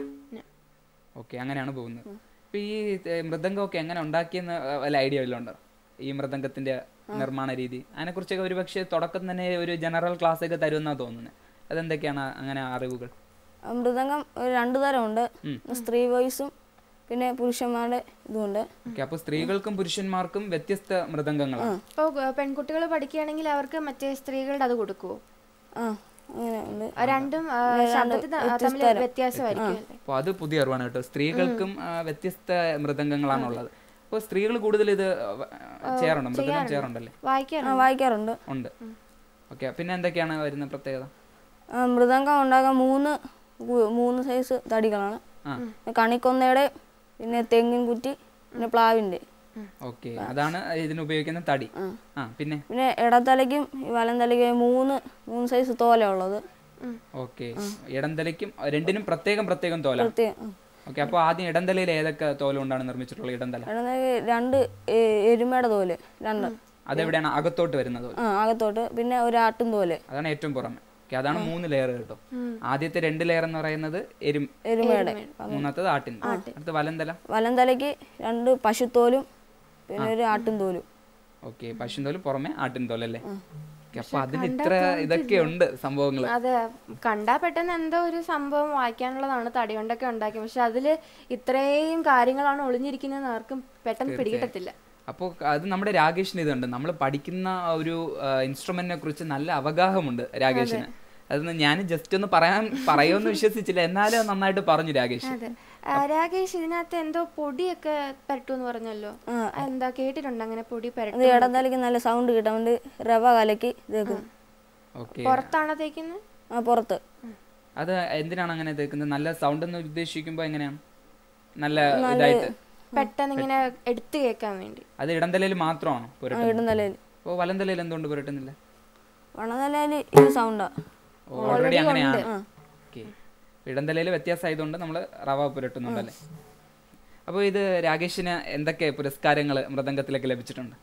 ഓക്കെ അങ്ങനെയാണ് പോകുന്നത് ഇപ്പൊ ഈ ഏ, മൃദംഗമൊക്കെ എങ്ങനെ ഉണ്ടാക്കിയെന്ന് ആ, വല്ല ഐഡിയ വല്ലതും ഉണ്ടോ ഈ മൃദംഗത്തിന്റെ നിർമ്മാണ രീതി അതിനെക്കുറിച്ചൊക്കെ ഒരു പക്ഷേ തുടക്കം തന്നെ ഒരു ജനറൽ ക്ലാസ് ഒക്കെ തരുമെന്നാണ് തോന്നുന്നത് അതെന്തൊക്കെയാണ് അങ്ങനെ അറിവുകൾ ആ മൃദംഗം ഒരു രണ്ട് തരമുണ്ട് ഉം. സ്ത്രീ വോയിസും പിന്നെ പുരുഷന്മാരുടെ ഇതുമുണ്ട് ഓക്കെ അപ്പോൾ സ്ത്രീകൾക്കും പുരുഷന്മാർക്കും വ്യത്യസ്ത മൃദംഗങ്ങളാണ് ഇപ്പൊ പെൺകുട്ടികൾ പഠിക്കുകയാണെങ്കിൽ അവർക്ക് മറ്റേ സ്ത്രീകളുടെ അത് കൊടുക്കുവോ ആ അങ്ങനെ ഉണ്ട് ആ, രണ്ടും ആ, ശബ്ദത്തിൽ ത- തമ്മിൽ വ്യത്യാസമായിരിക്കും അല്ലേ അപ്പോൾ അത് പുതിയ അറിവാണ് കേട്ടോ സ്ത്രീകൾക്കും ആ, വ്യത്യസ്ത മൃദംഗങ്ങളാണുള്ളത് അപ്പോൾ സ്ത്രീകൾ കൂടുതൽ ഇത് ആ, ചെയ്യാറുണ്ടോ മൃദംഗം ചെയ്യാറുണ്ടല്ലേ ആ വായിക്കാറുണ്ട് വായിക്കാറുണ്ട് ഉണ്ട് ഓക്കെ പിന്നെ എന്തൊക്കെയാണ് വരുന്ന പ്രത്യേകത ആ, മൃദംഗം ഉണ്ടാക്കാൻ മൂന്ന് ഗു- മൂന്ന് സൈസ് തടികളാണ് ആ കണിക്കൊന്നയുടെ പിന്നെ തെങ്ങിൻ കുറ്റി പിന്നെ പ്ലാവിൻ്റെ ഓക്കെ അതാണ് ഇതിന് ഉപയോഗിക്കുന്ന തടി ആ പിന്നെ പിന്നെ ഇടത്തലയ്ക്കും ഈ വലന്തലയ്ക്കും മൂന്ന് മൂന്ന് സൈസ് തോല ഉള്ളത് ഓക്കെ ഇടന്തലയ്ക്കും രണ്ടിനും പ്രത്യേകം പ്രത്യേകം തോല പ്രത്യേകം ആ. ഓക്കെ അപ്പോൾ ആദ്യം ഇടന്തലയിൽ ഏതൊക്കെ തോല കൊണ്ടാണ് നിർമ്മിച്ചിട്ടുള്ളത് ഇടന്തല ഇടത്തലയ്ക്ക് രണ്ട് എ- എരുമയുടെ തോല് രണ്ട് അതെവിടെയാണ് അകത്തോട്ട് വരുന്നത് ആ അകത്തോട്ട് പിന്നെ ഒരു ആട്ടും തോല് അതാണ് ഏറ്റവും പുറമെ ഓക്കെ അതാണ് മൂന്ന് ലെയർ കേട്ടോ ആദ്യത്തെ രണ്ട് ലെയർ എന്ന് പറയുന്നത് എരും എരുമയുടെ മൂന്നാമത്തത് ആട്ടിൻ അടുത്ത വലന്തല വലന്തലയ്ക്ക് രണ്ട് പശുത്തോലും പിന്നെ ഒരു ആട്ടും തോലും ഓക്കെ പശുന്തോല് പുറമെ ആട്ടിൻ തോലല്ലേ ഓക്കെ അപ്പൊ അതിന് ഇത്ര ഇതൊക്കെ ഉണ്ട് സംഭവങ്ങൾ അതെ കണ്ടാ പെട്ടെന്ന് എന്തോ ഒരു സംഭവം വായിക്കാനുള്ളതാണ് തടി കൊണ്ടൊക്കെ ഉണ്ടാക്കി പക്ഷെ അതില് ഇത്രയും കാര്യങ്ങളാണ് ഒളിഞ്ഞിരിക്കുന്നതെന്ന് ആർക്കും പെട്ടെന്ന് പിടികിട്ടത്തില്ല അപ്പോൾ അത് നമ്മുടെ രാകേഷിന് ഇതുണ്ട് നമ്മൾ പഠിക്കുന്ന ആ ഒരു ഇൻസ്ട്രുമെന്റിനെ കുറിച്ച് നല്ല അവഗാഹമുണ്ട് രാകേഷിന് അതൊന്ന് ഞാൻ ജസ്റ്റ് ഒന്ന് പറയാൻ പറയുമെന്ന് വിശ്വസിച്ചില്ല എന്നാലും അത് നന്നായിട്ട് പറഞ്ഞു രാകേഷ് അതെ ആ, രാകേഷ് ഇതിനകത്ത് എന്തോ പൊടിയൊക്കെ പെരട്ടൂന്ന് പറഞ്ഞല്ലോ എന്താ കേട്ടിട്ടുണ്ട് അങ്ങനെ പൊടി അത് പെരട്ടും ഇടത്തലയ്ക്ക് നല്ല സൗണ്ട് കിട്ടാൻ വേണ്ടി റവ കലക്കി തേക്കും ഓക്കെ പുറത്താണോ തേക്കുന്നത് ആ പുറത്ത് അത് എന്തിനാണ് അങ്ങനെ തേക്കുന്നത് നല്ല സൗണ്ട് എന്ന് ഉദ്ദേശിക്കുമ്പോൾ എങ്ങനെയാണ് നല്ല ഇതായിട്ട് പെട്ടെന്ന് ഇങ്ങനെ എടുത്തു കേൾക്കാൻ വേണ്ടി അത് ഇടന്തലയിൽ മാത്രമാണോ ആ പുരട്ടുന്നത് ഇടന്തലയിൽ അപ്പോൾ വലന്തലയിൽ എന്തുകൊണ്ട് പുരട്ടുന്നില്ല വണതലയിൽ ഈ സൗണ്ടാ ഓൾറെഡി അങ്ങനെയാണ് ഓക്കെ ഇടന്തലയിൽ വ്യത്യാസമായതുകൊണ്ട് നമ്മൾ റവ പുരട്ടുന്നുണ്ടല്ലേ അപ്പോൾ ഇത് രാകേഷിന് എന്തൊക്കെ പുരസ്കാരങ്ങൾ മൃദംഗത്തിലൊക്കെ ലഭിച്ചിട്ടുണ്ട്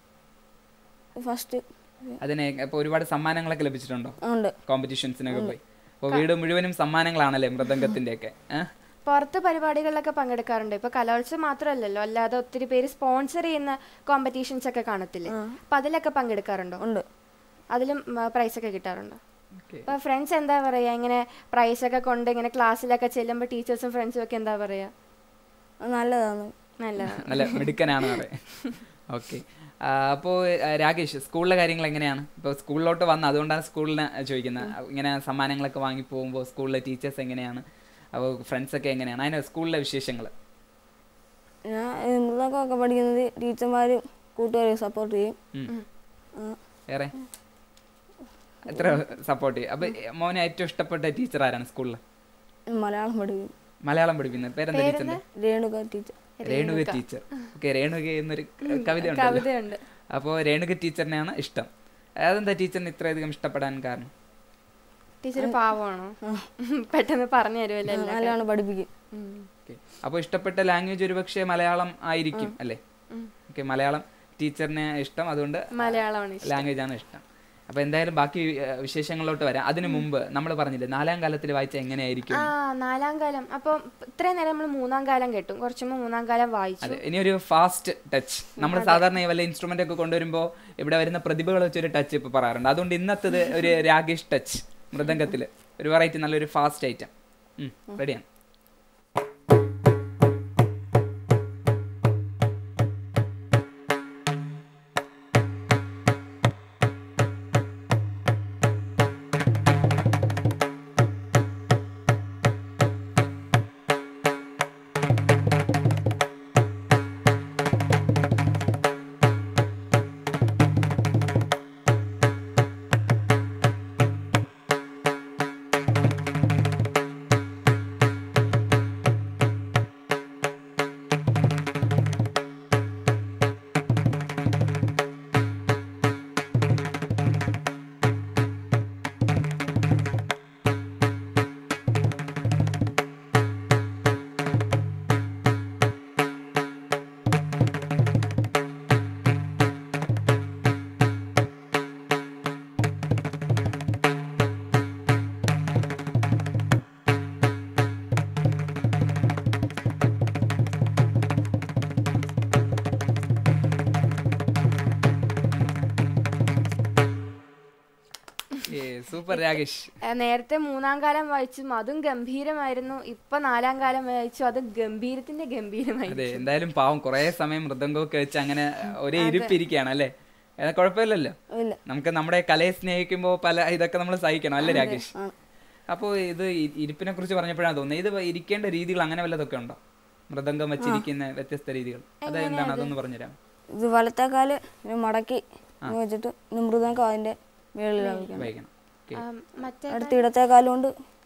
ഫസ്റ്റ് അതിന് ഇപ്പോൾ ഒരുപാട് സമ്മാനങ്ങളൊക്കെ ലഭിച്ചിട്ടുണ്ടോ ഉണ്ട് കോമ്പറ്റീഷൻസിനൊക്കെ പോയി അപ്പോൾ വീട് മുഴുവനും സമ്മാനങ്ങളാണല്ലേ മൃദംഗത്തിന്റെ ഒക്കെ പുറത്ത് പരിപാടികളിലൊക്കെ പങ്കെടുക്കാറുണ്ട് ഇപ്പൊ കലോത്സവം മാത്രമല്ലല്ലോ അല്ലാതെ ഒത്തിരി പേര് സ്പോൺസർ ചെയ്യുന്ന കോമ്പറ്റീഷൻസ് ഒക്കെ കാണത്തില്ലേ അപ്പൊ അതിലൊക്കെ പങ്കെടുക്കാറുണ്ടോ ഉണ്ട് അതിലും പ്രൈസ് ഒക്കെ കിട്ടാറുണ്ടോ ഓക്കെ അപ്പൊ ഫ്രണ്ട്സ് എന്താ പറയാ ഇങ്ങനെ പ്രൈസ് ഒക്കെ കൊണ്ട് ഇങ്ങനെ ക്ലാസ്സിലൊക്കെ ചെല്ലുമ്പോൾ ടീച്ചേഴ്സും ഫ്രണ്ട്സും ഒക്കെ എന്താ പറയാ അത് നല്ലതാണ് നല്ലതാണ് നല്ല മിടുക്കനാണ് പറയാം ഓക്കെ അപ്പോൾ രാകേഷ് സ്കൂളിലെ കാര്യങ്ങൾ എങ്ങനെയാണ് ഇപ്പോൾ സ്കൂളിലോട്ട് വന്ന് അതുകൊണ്ടാണ് സ്കൂളിന് ചോദിക്കുന്നത് ഇങ്ങനെ സമ്മാനങ്ങളൊക്കെ വാങ്ങി പോകുമ്പോൾ സ്കൂളിലെ ടീച്ചേഴ്സ് എങ്ങനെയാണ് അപ്പോൾ ഫ്രണ്ട്സൊക്കെ എങ്ങനെയാണ് അതിന് സ്കൂളിലെ വിശേഷങ്ങൾ ഞാൻ ഈ മൃദംഗമൊക്കെ പഠിക്കുന്നത് ടീച്ചർമാരും കൂട്ടുകാരും സപ്പോർട്ട് ചെയ്യും ആ, വേറെ എത്ര സപ്പോർട്ട് ചെയ്യും അപ്പോൾ മോനെ ഏറ്റവും ഇഷ്ടപ്പെട്ട ടീച്ചർ ആരാണ് സ്കൂളിൽ മലയാളം പഠിക്കും മലയാളം പഠിപ്പിക്കുന്നത് പേരെന്താ ടീച്ചറിന്റെ Renuka teacher Renuka teacher okay Renuka എന്നൊരു കവിത ഉണ്ടല്ലോ കവിതയുണ്ട് അപ്പോൾ രേണുക ടീച്ചറിനെയാണ് ഇഷ്ടം അതെന്താ ടീച്ചറിന് ഇത്രയധികം ഇഷ്ടപ്പെടാൻ കാരണം ടീച്ചർ പാവമാണോ പെട്ടെന്ന് പറഞ്ഞു തരുമല്ലോ എല്ലാം നല്ലോണം പഠിപ്പിക്കും ഉം. ഓക്കെ അപ്പോൾ ഇഷ്ടപ്പെട്ട ലാംഗ്വേജ് ഒരുപക്ഷെ മലയാളം ആയിരിക്കും അല്ലേ ഓക്കെ മലയാളം ടീച്ചറിനെ ഇഷ്ടം അതുകൊണ്ട് മലയാളമാണ് ഇഷ്ടം. ലാംഗ്വേജ് ആണ് ഇഷ്ടം അപ്പൊ എന്തായാലും ബാക്കി ഏഹ്, വിശേഷങ്ങളിലോട്ട് വരാം അതിനു മുമ്പ് നമ്മൾ പറഞ്ഞില്ലേ നാലാം കാലത്തിൽ വായിച്ച എങ്ങനെയായിരിക്കും ആ നാലാം കാലം അപ്പം ഇത്രയും നേരം നമ്മൾ മൂന്നാം കാലം കേട്ടു കുറച്ച് മുമ്പ് മൂന്നാം കാലം വായിച്ചു അതെ ഇനി ഒരു ഫാസ്റ്റ് ടച്ച് നമ്മൾ സാധാരണ ഈ വല്ല ഇൻസ്ട്രുമെന്റ് ഒക്കെ കൊണ്ടുവരുമ്പോൾ ഇവിടെ വരുന്ന പ്രതിഭകൾ വെച്ചൊരു ടച്ച് ഇപ്പൊ പറയാറുണ്ട് അതുകൊണ്ട് ഇന്നത്തത് ഒരു രാഗേഷ് ടച്ച് മൃദംഗത്തിൽ ഒരു വെറൈറ്റി നല്ലൊരു ഫാസ്റ്റ് ഐറ്റം റെഡിയാണ് സൂപ്പർ രാഗേഷ് ആ, നേരത്തെ മൂന്നാം കാലം വായിച്ചു അതും ഗംഭീരമായിരുന്നു ഇപ്പൊ നാലാം കാലം വായിച്ചു അത് ഗംഭീരത്തിന്റെ ഗംഭീരമായി അതെ എന്തായാലും പാവം കുറെ സമയം മൃദംഗമൊക്കെ വെച്ച് അങ്ങനെ ഒരേ ഇരിപ്പിരിക്കുകയാണ് അല്ലേ ഏ, കുഴപ്പമില്ലല്ലോ ഇല്ല നമുക്ക് നമ്മുടെ കലയെ സ്നേഹിക്കുമ്പോൾ പല ഇതൊക്കെ നമ്മൾ സഹിക്കണം അല്ലേ രാകേഷ് ആണ്. അപ്പോൾ ഇത് ഇ- ഇരിപ്പിനെ കുറിച്ച് പറഞ്ഞപ്പോഴാണ് തോന്നുന്നത് ഇത് ഇരിക്കേണ്ട രീതികൾ അങ്ങനെ വല്ലതൊക്കെ ഉണ്ടോ മൃദംഗം വെച്ചിരിക്കുന്ന വ്യത്യസ്ത രീതികൾ അത് എന്താണ് അതൊന്ന് പറഞ്ഞുതരാം ഇത് വലത്തെ കാല് ഇങ്ങനെ മടക്കി ഇങ്ങനെ വെച്ചിട്ട് ഇനി മൃദംഗം അതിന്റെ മേളിലാണ് വയ്ക്കണം വായിക്കണം ഓക്കെ ആ, മറ്റേ അടുത്ത് ഇടത്തെ കാലുകൊണ്ട്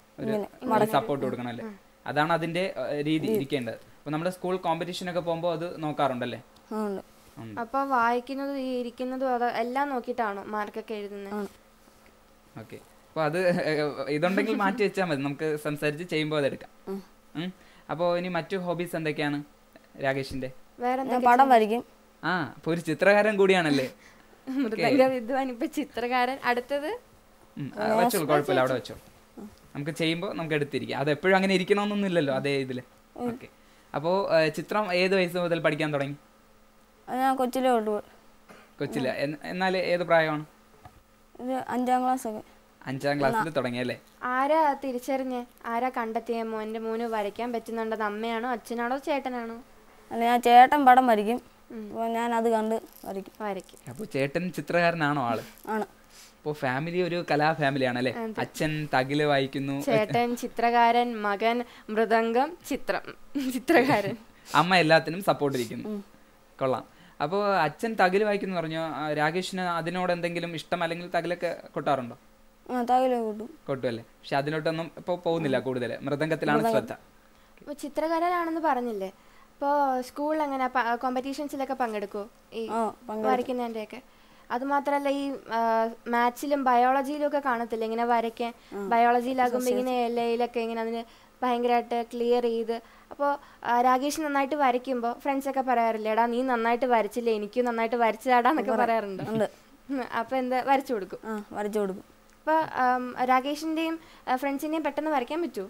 ഒരു സപ്പോർട്ട് കൊടുക്കണം അല്ലേ അതാണ് അതിന്റെ ഏ, രീതി ഇരിക്കേണ്ടത് അപ്പൊ നമ്മുടെ സ്കൂൾ കോമ്പറ്റീഷൻ ഒക്കെ പോകുമ്പോൾ അത് നോക്കാറുണ്ടല്ലേ ആ ഉണ്ട് ഉം. അപ്പൊ വായിക്കുന്നതും ഈ ഇരിക്കുന്നതും അത് എല്ലാം നോക്കിയിട്ടാണോ മാർക്കൊക്കെ എഴുതുന്നത് ഓക്കെ അപ്പൊ അത് ഇതുണ്ടെങ്കിൽ മാറ്റി വെച്ചാൽ മതി നമുക്ക് സംസാരിച്ച് ചെയ്യുമ്പോൾ അതെടുക്കാം ഉം. അപ്പോ ഇനി മറ്റു ഹോബീസ് എന്തൊക്കെയാണ് രാകേഷിന്റെ വേറെ ഞാൻ പടം വരയ്ക്കും ആ അപ്പൊ ഒരു ചിത്രകാരൻ കൂടിയാണല്ലേ മൃദംഗ വിദ്വാൻ ഇപ്പൊ ചിത്രകാരൻ അടുത്തത് ഉം, ആ, വെച്ചോളൂ കുഴപ്പമില്ല അവിടെ വെച്ചോളൂ നമുക്ക് ചെയ്യുമ്പോൾ നമുക്ക് എടുത്തിരിക്കാം അത് എപ്പോഴും അങ്ങനെ ഇരിക്കണമെന്നൊന്നും ഇല്ലല്ലോ അതേ ഇതില് ഓക്കെ അപ്പോൾ ചിത്രം ഏത് വയസ്സ് മുതൽ പഠിക്കാൻ തുടങ്ങി അത് ഞാൻ കൊച്ചിലെ തൊട്ട് കൊച്ചില്ല എന്നാൽ ഏത് പ്രായമാണ് ഇത് അഞ്ചാം ക്ലാസ് ഒക്കെ അഞ്ചാം ക്ലാസ്സിൽ തുടങ്ങി അല്ലേ ആരാ തിരിച്ചറിഞ്ഞ് ആരാ കണ്ടെത്തിയ മോന്റെ മോന് വരയ്ക്കാൻ പറ്റുന്നുണ്ടത് അമ്മയാണോ അച്ഛനാണോ ചേട്ടനാണോ അല്ല ഞാൻ ചേട്ടൻ പടം വരയ്ക്കും അപ്പോൾ ഞാൻ അത് കണ്ട് വരയ്ക്കും വരയ്ക്കും അപ്പോൾ ചേട്ടൻ ചിത്രകാരനാണോ ആള് ആണ് അപ്പോൾ ഫാമിലി ഒരു കലാ ഫാമിലിയാണ് അല്ലേ അച്ഛൻ തകില് വായിക്കുന്നു ചേട്ടൻ ചിത്രകാരൻ മകൻ മൃദംഗം ചിത്രം ചിത്രകാരൻ അമ്മ എല്ലാത്തിനും സപ്പോർട്ട് ഇരിക്കുന്നു കൊള്ളാം അപ്പോൾ അച്ഛൻ തകില് വായിക്കുന്നു പറഞ്ഞു ആ, രാകേഷിന് അതിനോട് എന്തെങ്കിലും ഇഷ്ടം അല്ലെങ്കിൽ തകിലൊക്കെ കൊട്ടാറുണ്ടോ ആ തകല് കൂട്ടും കൊട്ടുമല്ലേ പക്ഷെ അതിലോട്ടൊന്നും ഇപ്പോൾ പോകുന്നില്ല കൂടുതൽ മൃദംഗത്തിലാണ് ശ്രദ്ധ അപ്പൊ ചിത്രകാരനാണെന്ന് പറഞ്ഞില്ലേ അപ്പോ സ്കൂളിൽ എങ്ങനെ കോമ്പറ്റീഷൻസിലൊക്കെ പങ്കെടുക്കുവോ ഈ ആ പങ്കെടുക്കും വരയ്ക്കുന്നതിന്റെ ഒക്കെ അത് മാത്രല്ല ഈ മാത്സിലും ബയോളജിയിലും ഒക്കെ കാണത്തില്ല ഇങ്ങനെ വരയ്ക്കാൻ ബയോളജിയിലാകുമ്പോ ഇങ്ങനെ എല്ലയിലൊക്കെ ഇങ്ങനെ അതിന് ഭയങ്കരമായിട്ട് ക്ലിയർ ചെയ്ത് അപ്പോൾ രാകേഷ് നന്നായിട്ട് വരയ്ക്കുമ്പോൾ ഫ്രണ്ട്സ് ഒക്കെ പറയാറില്ലേ എടാ നീ നന്നായിട്ട് വരച്ചില്ലേ എനിക്കും നന്നായിട്ട് വരച്ചതാടാന്നൊക്കെ പറയാറുണ്ട് ഉണ്ട് ഉം, അപ്പൊ എന്താ വരച്ചു കൊടുക്കും ആ വരച്ചു കൊടുക്കും അപ്പൊ ആം, രാകേഷിന്റെയും ഫ്രണ്ട്സിന്റെയും പെട്ടെന്ന് വരയ്ക്കാൻ പറ്റുമോ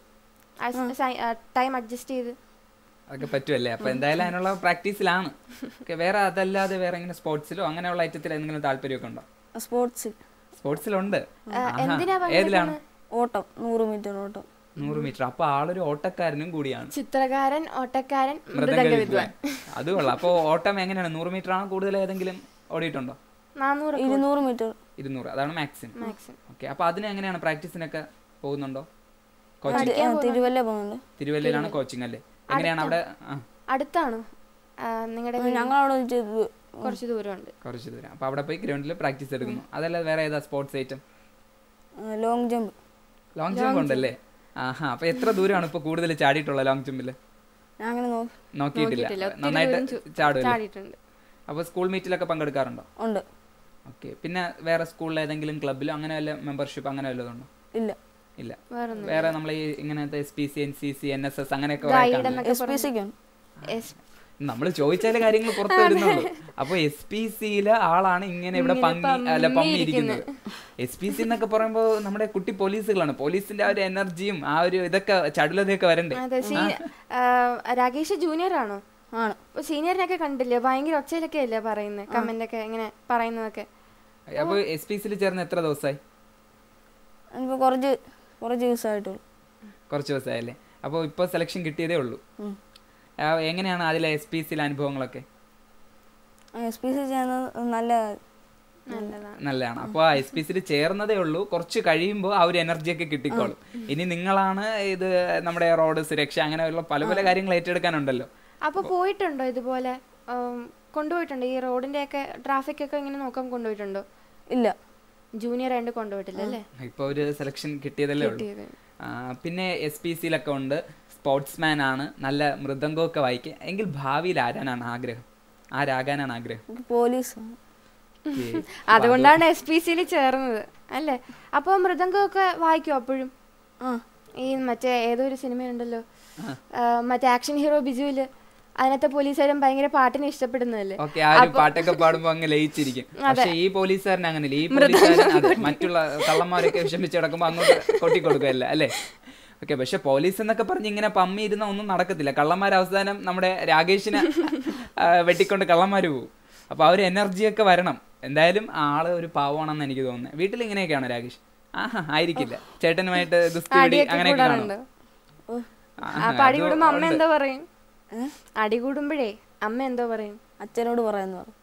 ടൈം അഡ്ജസ്റ്റ് ചെയ്ത് അതൊക്കെ പറ്റുമല്ലേ അപ്പൊ എന്തായാലും അതിനുള്ള പ്രാക്ടീസിലാണ് ഓക്കെ വേറെ അതല്ലാതെ വേറെ ഇങ്ങനെ സ്പോർട്സിലോ അങ്ങനെയുള്ള ഐറ്റത്തിൽ എന്തെങ്കിലും താല്പര്യമൊക്കെ ഉണ്ടോ സ്പോർട്സ് സ്പോർട്സിലുണ്ട് എന്തിനാ ആഹാ. ഏതിലാണ് ഓട്ടം നൂറ് മീറ്റർ ഓട്ടം നൂറ് മീറ്റർ അപ്പൊ ആളൊരു ഓട്ടക്കാരനും കൂടിയാണ് ചിത്രകാരൻ ഓട്ടക്കാരൻ മൃദംഗ മൃദംഗ വിദ്വാൻ വിദ്വാൻ അത് കൊള്ളാം അപ്പൊ ഓട്ടം എങ്ങനെയാണ് നൂറ് മീറ്റർ ആണോ കൂടുതൽ ഏതെങ്കിലും ഓടിയിട്ടുണ്ടോ നാനൂറ് ഇരുന്നൂറ് മീറ്റർ ഇരുന്നൂറ് അതാണ് മാക്സിമം മാക്സിമം ഓക്കെ അപ്പൊ അതിന് എങ്ങനെയാണ് പ്രാക്ടീസിനൊക്കെ പോകുന്നുണ്ടോ ആ, കോച്ചിങ് തി- ആ, തിരുവല്ല പോകുന്നുണ്ട് തിരുവല്ലയിലാണ് കോച്ചിങ് അല്ലേ എങ്ങനെയാണ് അവിടെ ആ അടുത്താണോ നിങ്ങളുടെ ഞങ്ങളവിടെ വെച്ച് ഇത് കുറച്ച് ദൂരമുണ്ട് കുറച്ച് ദൂരം അപ്പൊ അവിടെ പോയി ഗ്രൗണ്ടിൽ പ്രാക്ടീസ് എടുക്കുന്നു അതല്ലാതെ വേറെ ഏതാ sports item long jump long jump ഉണ്ടല്ലേ ആഹാ അപ്പൊ എത്ര ദൂരമാണ് ഇപ്പൊ കൂടുതൽ ചാടിയിട്ടുള്ളത് ലോങ് ജമ്പില് ഞാൻ അങ്ങനെ നോക്കി നോക്കിയിട്ടില്ല നോക്കിയിട്ടില്ല. ഒത്തിരി നന്നായിട്ട് ദൂരം ചു- ചാടുമല്ലേ ചാടിയിട്ടുണ്ട് അപ്പൊ സ്കൂൾ മീറ്റിലൊക്കെ പങ്കെടുക്കാറുണ്ടോ ഉണ്ട് ഓക്കെ പിന്നെ വേറെ സ്കൂളിൽ ഏതെങ്കിലും ക്ലബിലോ അങ്ങനെ വല്ല മെമ്പർഷിപ്പ് അങ്ങനെ വല്ലതും ഉണ്ടോ ഇല്ല ഇല്ല വേറൊന്നും വേറെ നമ്മൾ ഈ ഇങ്ങനത്തെ S P C N C C N S S അങ്ങനെയൊക്കെ ഗൈഡ് എന്നൊക്കെ എസ് പി സിക്ക് ഉണ്ട് എസ്- നമ്മൾ ചോദിച്ചാലേ കാര്യങ്ങൾ പുറത്തു വരുന്നുള്ളൂ അപ്പൊ എസ് പി സിയിലെ ആളാണ് ഇങ്ങനെ ഇവിടെ ഇങ്ങനെ പങ്ങി അല്ല പമ്മി പമ്മി ഇരിക്കുന്നത് എസ് പി സി എന്നൊക്കെ പറയുമ്പോൾ നമ്മുടെ കുട്ടി പോലീസുകളാണ് പോലീസിന്റെ ആ ഒരു എനർജിയും ആ ഒരു ഇതൊക്കെ ചടുലതയൊക്കെ വരണ്ടേ അതെ സീ ആ, രാകേഷ് ജൂനിയർ ആണോ ആണ് അപ്പൊ സീനിയറിനൊക്കെ കണ്ടില്ലേ ഭയങ്കര ഒച്ചയിലൊക്കെ അല്ലേ പറയുന്നത് കമന്റ് ഒക്കെ ഇങ്ങനെ പറയുന്നതൊക്കെ അപ്പൊ എസ് പി സിയിൽ ചേർന്ന് എത്ര ദിവസമായി ഇപ്പോൾ കുറച്ച് കുറച്ച് ദിവസമായിട്ടുള്ളൂ കുറച്ച് ദിവസമായല്ലേ അപ്പോൾ ഇപ്പോൾ സെലക്ഷൻ കിട്ടിയതേ ഉള്ളൂ ഉം. ആ, എങ്ങനെയാണ് അതിലെ എസ് പി സിയിലെ അനുഭവങ്ങളൊക്കെ എസ് പി സി ചെയ്യുന്നത് നല്ല നല്ലതാണ് നല്ലതാണ് അപ്പോൾ ആ എസ് പി സിയിൽ ചേർന്നതേ ഉള്ളൂ കുറച്ച് കഴിയുമ്പോൾ ആ ഒരു എനർജി ഒക്കെ കിട്ടിക്കോളും ഇനി നിങ്ങളാണ് ഇത് നമ്മുടെ റോഡ് സുരക്ഷ അങ്ങനെയുള്ള പല പല കാര്യങ്ങൾ ഏറ്റെടുക്കാനുണ്ടല്ലോ അപ്പൊ പോയിട്ടുണ്ടോ ഇതുപോലെ ഉം, കൊണ്ടുപോയിട്ടുണ്ടോ ഈ റോഡിന്റെ ഒക്കെ ട്രാഫിക് ഒക്കെ ഇങ്ങനെ നോക്കാൻ കൊണ്ടുപോയിട്ടുണ്ടോ ഇല്ല ജൂനിയർ ആയിട്ട് കൊണ്ടുപോയിട്ടില്ല അല്ലേ ഇപ്പോൾ ഒരു സെലക്ഷൻ കിട്ടിയതല്ലേ ഉള്ളൂ കിട്ടിയത്. ആ, പിന്നെ എസ് പി സിയിലൊക്കെ ഉണ്ട് സ്പോർട്സ്മാൻ ആണ് നല്ല മൃദംഗമൊക്കെ വായിക്കുക എങ്കിൽ ഭാവിയിൽ ആരാനാണ് ആഗ്രഹം ആരാകാനാണ് ആഗ്രഹം എനിക്ക് പോലീസ് ഓക്കേ. അതുകൊണ്ടാണ് എസ് പി സിയിൽ ചേർന്നത് അല്ലേ അപ്പൊ മൃദംഗമൊക്കെ വായിക്കും അപ്പോഴും ആ ഈ മറ്റേ ഏതോ ഒരു സിനിമയുണ്ടല്ലോ ആ, മറ്റേ ആക്ഷൻ ഹീറോ ബിജുവില് അതിനകത്തെ പോലീസുകാരും ഭയങ്കര പാട്ടിനെ ഇഷ്ടപ്പെടുന്നതല്ലേ ഓക്കെ ആ ഒരു പാട്ടൊക്കെ പാടുമ്പോ അങ്ങ് ലയിച്ചിരിക്കും പക്ഷെ ഈ പോലീസുകാരൻ അങ്ങനെയല്ല ഈ പോലീസുകാരൻ അതെ മറ്റുള്ള കള്ളന്മാരൊക്കെ വിഷമിച്ച് കിടക്കുമ്പോ അങ്ങോട്ട് കൊട്ടിക്കൊടുക്കുകയല്ല അല്ലേ ഓക്കെ പക്ഷെ പോലീസ് എന്നൊക്കെ പറഞ്ഞ് ഇങ്ങനെ പമ്മി ഇരുന്ന ഒന്നും നടക്കത്തില്ല കള്ളന്മാർ അവസാനം നമ്മുടെ രാകേഷിനെ ആ, വെട്ടിക്കൊണ്ട് കള്ളന്മാർ പോകും അപ്പൊ ആ ഒരു എനർജിയൊക്കെ വരണം എന്തായാലും ആള് ഒരു പാവമാണെന്ന് എനിക്ക് തോന്നുന്നത് വീട്ടിൽ ഇങ്ങനെയൊക്കെയാണോ രാകേഷ് ആഹാ ആയിരിക്കില്ല ചേട്ടനുമായിട്ട് ഗുസ്തിപിടി അടിയൊക്കെ അങ്ങനെയൊക്കെ കാണും കൂടാറുണ്ടോ ആഹാ, അപ്പൊ അടി അത് കൂടുമ്പോ അമ്മ ഉണ്ട്. എന്തോ പറയും അടി കൂടുമ്പോഴേ അമ്മ എന്തോ പറയും അച്ഛനോട് പറയാന്ന് പറഞ്ഞു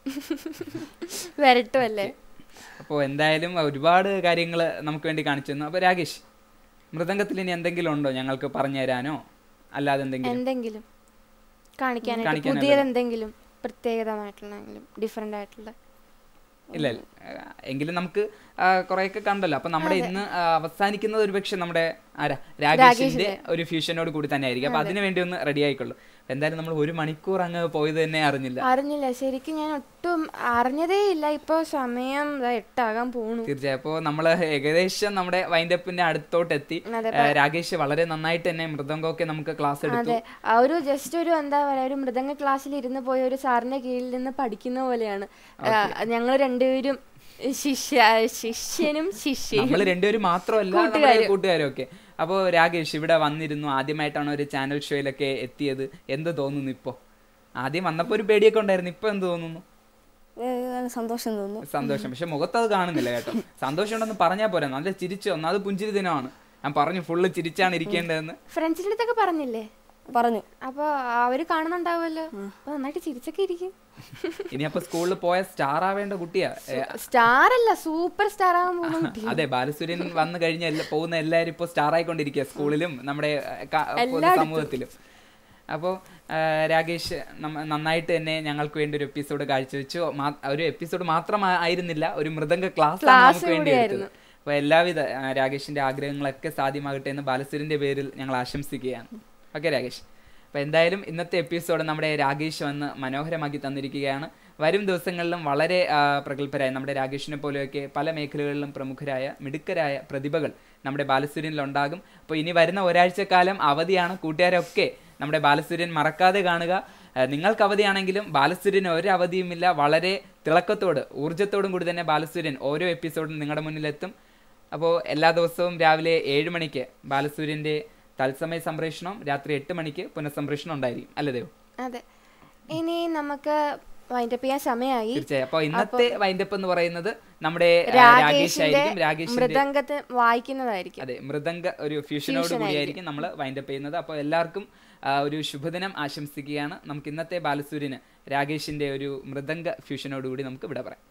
വരട്ടുമല്ലേ അപ്പോൾ എന്തായാലും ഒരുപാട് കാര്യങ്ങൾ നമുക്ക് വേണ്ടി കാണിച്ചു തന്നു അപ്പോൾ രാകേഷ് മൃദംഗത്തിൽ ഇനി എന്തെങ്കിലും ഉണ്ടോ ഞങ്ങൾക്ക് പറഞ്ഞു തരാനോ അല്ലാതെ എന്തെങ്കിലും എന്തെങ്കിലും കാണിക്കാനായിട്ട് കാണിക്കാനല്ല. പുതിയത് എന്തെങ്കിലും പ്രത്യേകതമായിട്ടുള്ള ഡിഫറെന്റ് ആയിട്ടുള്ള ഇല്ല ഇല്ല. ആ, എങ്കിലും നമുക്ക് ആ, കുറെയൊക്കെ കണ്ടല്ലോ അപ്പൊ നമ്മുടെ ഇന്ന് ആ, അവസാനിക്കുന്നത് ഒരുപക്ഷെ നമ്മുടെ ആരാ രാകേഷിന്റെ ഒരു ഫ്യൂഷനോട് കൂടി തന്നെ ആയിരിക്കും അപ്പൊ അതിനു വേണ്ടി ഒന്ന് റെഡി ആയിക്കൊള്ളു എന്തായാലും നമ്മൾ ഒരു മണിക്കൂർ അങ്ങ് പോയത് തന്നെ അറിഞ്ഞില്ല അറിഞ്ഞില്ല ശരിക്കും ഞാൻ ഒട്ടും അറിഞ്ഞതേ ഇല്ല ഇപ്പൊ സമയം ദാ എട്ടാകാൻ പോണു തീർച്ചയായും അപ്പോൾ നമ്മൾ ഏകദേശം നമ്മുടെ വൈൻഡപ്പിന്റെ അടുത്തോട്ട് എത്തി അതെ, ആ, രാകേഷ് വളരെ നന്നായിട്ട് തന്നെ മൃദംഗമൊക്കെ നമുക്ക് ക്ലാസ് എടുത്തു അതെ ആ ഒരു ജസ്റ്റ് ഒരു എന്താ പറയാ ഒരു മൃദംഗ ക്ലാസ്സിൽ ഇരുന്ന് പോയ ഒരു സാറിന്റെ കീഴിൽ നിന്ന് പഠിക്കുന്ന പോലെയാണ് ഞങ്ങൾ രണ്ടുപേരും ശിഷ്യ ശിഷ്യനും ശിഷ്യയും നമ്മൾ രണ്ടുപേരും മാത്രമല്ല നമ്മുടെ കൂട്ടുകാരും ഒക്കെ അപ്പോൾ രാകേഷ് ഇവിടെ വന്നിരുന്നു ആദ്യമായിട്ടാണ് ഒരു ചാനൽ ഷോയിലൊക്കെ എത്തിയത് എന്ത് തോന്നുന്നു ഇപ്പോ ആദ്യം വന്നപ്പോ ഒരു പേടിയൊക്കെ ഉണ്ടായിരുന്നു ഇപ്പൊ എന്ത് തോന്നുന്നു ഏ, നല്ല സന്തോഷം തോന്നുന്നു സന്തോഷം പക്ഷെ മുഖത്ത് അത് കാണുന്നില്ല കേട്ടോ സന്തോഷം ഉണ്ടെന്ന് പറഞ്ഞാൽ പോരാ നല്ല ചിരിച്ചു ഒന്നത് പുഞ്ചിരി ദിനമാണ് ഞാൻ പറഞ്ഞു ഫുള്ള് ചിരിച്ചാണ് ഇരിക്കേണ്ടതെന്ന് ഫ്രണ്ട്സിന്റെ അടുത്തൊക്കെ പറഞ്ഞില്ലേ പറഞ്ഞു അപ്പൊ അവര് കാണുന്നുണ്ടാവുമല്ലോ അപ്പൊ നന്നായിട്ട് ചിരിച്ചൊക്കെ ഇരിക്കും ഇനി അപ്പൊ സ്കൂളിൽ പോയ സ്റ്റാർ ആവേണ്ട കുട്ടിയാ ഏ, സ്റ്റാർ അല്ല സൂപ്പർ സ്റ്റാർ ആകാൻ പോകുന്ന കുട്ടി അതെ ബാലസൂര്യൻ വന്നു കഴിഞ്ഞ എല്ലാ പോകുന്ന എല്ലാവരും ഇപ്പോൾ സ്റ്റാർ ആയിക്കൊണ്ടിരിക്കുക സ്കൂളിലും നമ്മുടെ ഏഹ്, ക- പൊതുസമൂഹത്തിലും അപ്പോൾ രാകേഷ് നമ്മ- നന്നായിട്ട് തന്നെ ഞങ്ങൾക്ക് വേണ്ടി ഒരു എപ്പിസോഡ് കാഴ്ചവെച്ചു മാ- ഒരു എപ്പിസോഡ് മാത്രം ആ- ആയിരുന്നില്ല ഒരു മൃദംഗ ക്ലാസ് ആണ് നമുക്ക് വേണ്ടി എടുത്തത് അപ്പോൾ എല്ലാവിധ ആ, രാകേഷിന്റെ ആഗ്രഹങ്ങളൊക്കെ സാധ്യമാകട്ടെ എന്ന് ബാലസൂര്യന്റെ പേരിൽ ഞങ്ങൾ ആശംസിക്കുകയാണ് ഓക്കെ രാകേഷ് അപ്പോൾ എന്തായാലും ഇന്നത്തെ എപ്പിസോഡ് നമ്മുടെ രാകേഷ് വന്ന് മനോഹരമാക്കി തന്നിരിക്കുകയാണ് വരും ദിവസങ്ങളിലും വളരെ ആ, പ്രഗത്ഭരായ നമ്മുടെ രാകേഷിനെ പോലെയൊക്കെ പല മേഖലകളിലും പ്രമുഖരായ മിടുക്കരായ പ്രതിഭകൾ നമ്മുടെ ബാലസൂര്യനിൽ ഉണ്ടാകും അപ്പോൾ ഇനി വരുന്ന ഒരാഴ്ചക്കാലം അവധിയാണ് കൂട്ടുകാരൊക്കെ നമ്മുടെ ബാലസൂര്യൻ മറക്കാതെ കാണുക ആ, നിങ്ങൾക്ക് അവധിയാണെങ്കിലും ബാലസൂര്യന് ഒരു അവധിയുമില്ല വളരെ തിളക്കത്തോട് ഊർജ്ജത്തോടും കൂടി തന്നെ ബാലസൂര്യൻ ഓരോ എപ്പിസോഡും നിങ്ങളുടെ മുന്നിലെത്തും അപ്പോൾ എല്ലാ ദിവസവും രാവിലെ ഏഴ് മണിക്ക് ബാലസൂര്യൻ്റെ തത്സമയ സംപ്രേഷണം രാത്രി എട്ട് മണിക്ക് പുനഃസംപ്രേഷണം ഉണ്ടായിരിക്കും അല്ലേ ദേവ് അതെ ഇനി നമുക്ക് വൈൻഡപ്പ് ചെയ്യാൻ സമയമായി തീർച്ചയായും അപ്പോൾ ഇന്നത്തെ വൈൻഡപ്പ് എന്ന് പറയുന്നത് നമ്മുടെ ആ, രാകേഷിന്റെ രാകേഷ് ആയിരിക്കും രാകേഷിന്റെ മൃദംഗത്തെ വായിക്കുന്നതായിരിക്കും അതെ മൃദംഗ ഒരു ഫ്യൂഷനോട് കൂടിയായിരിക്കും നമ്മൾ വൈൻഡപ്പ് ചെയ്യുന്നത് അപ്പോൾ എല്ലാവർക്കും ആ, ഒരു ശുഭദിനം ആശംസിക്കുകയാണ് നമുക്ക് ഇന്നത്തെ ബാലസൂര്യന് രാകേഷിന്റെ ഒരു മൃദംഗ ഫ്യൂഷനോട് കൂടി നമുക്ക് ഇവിടെ പറയാം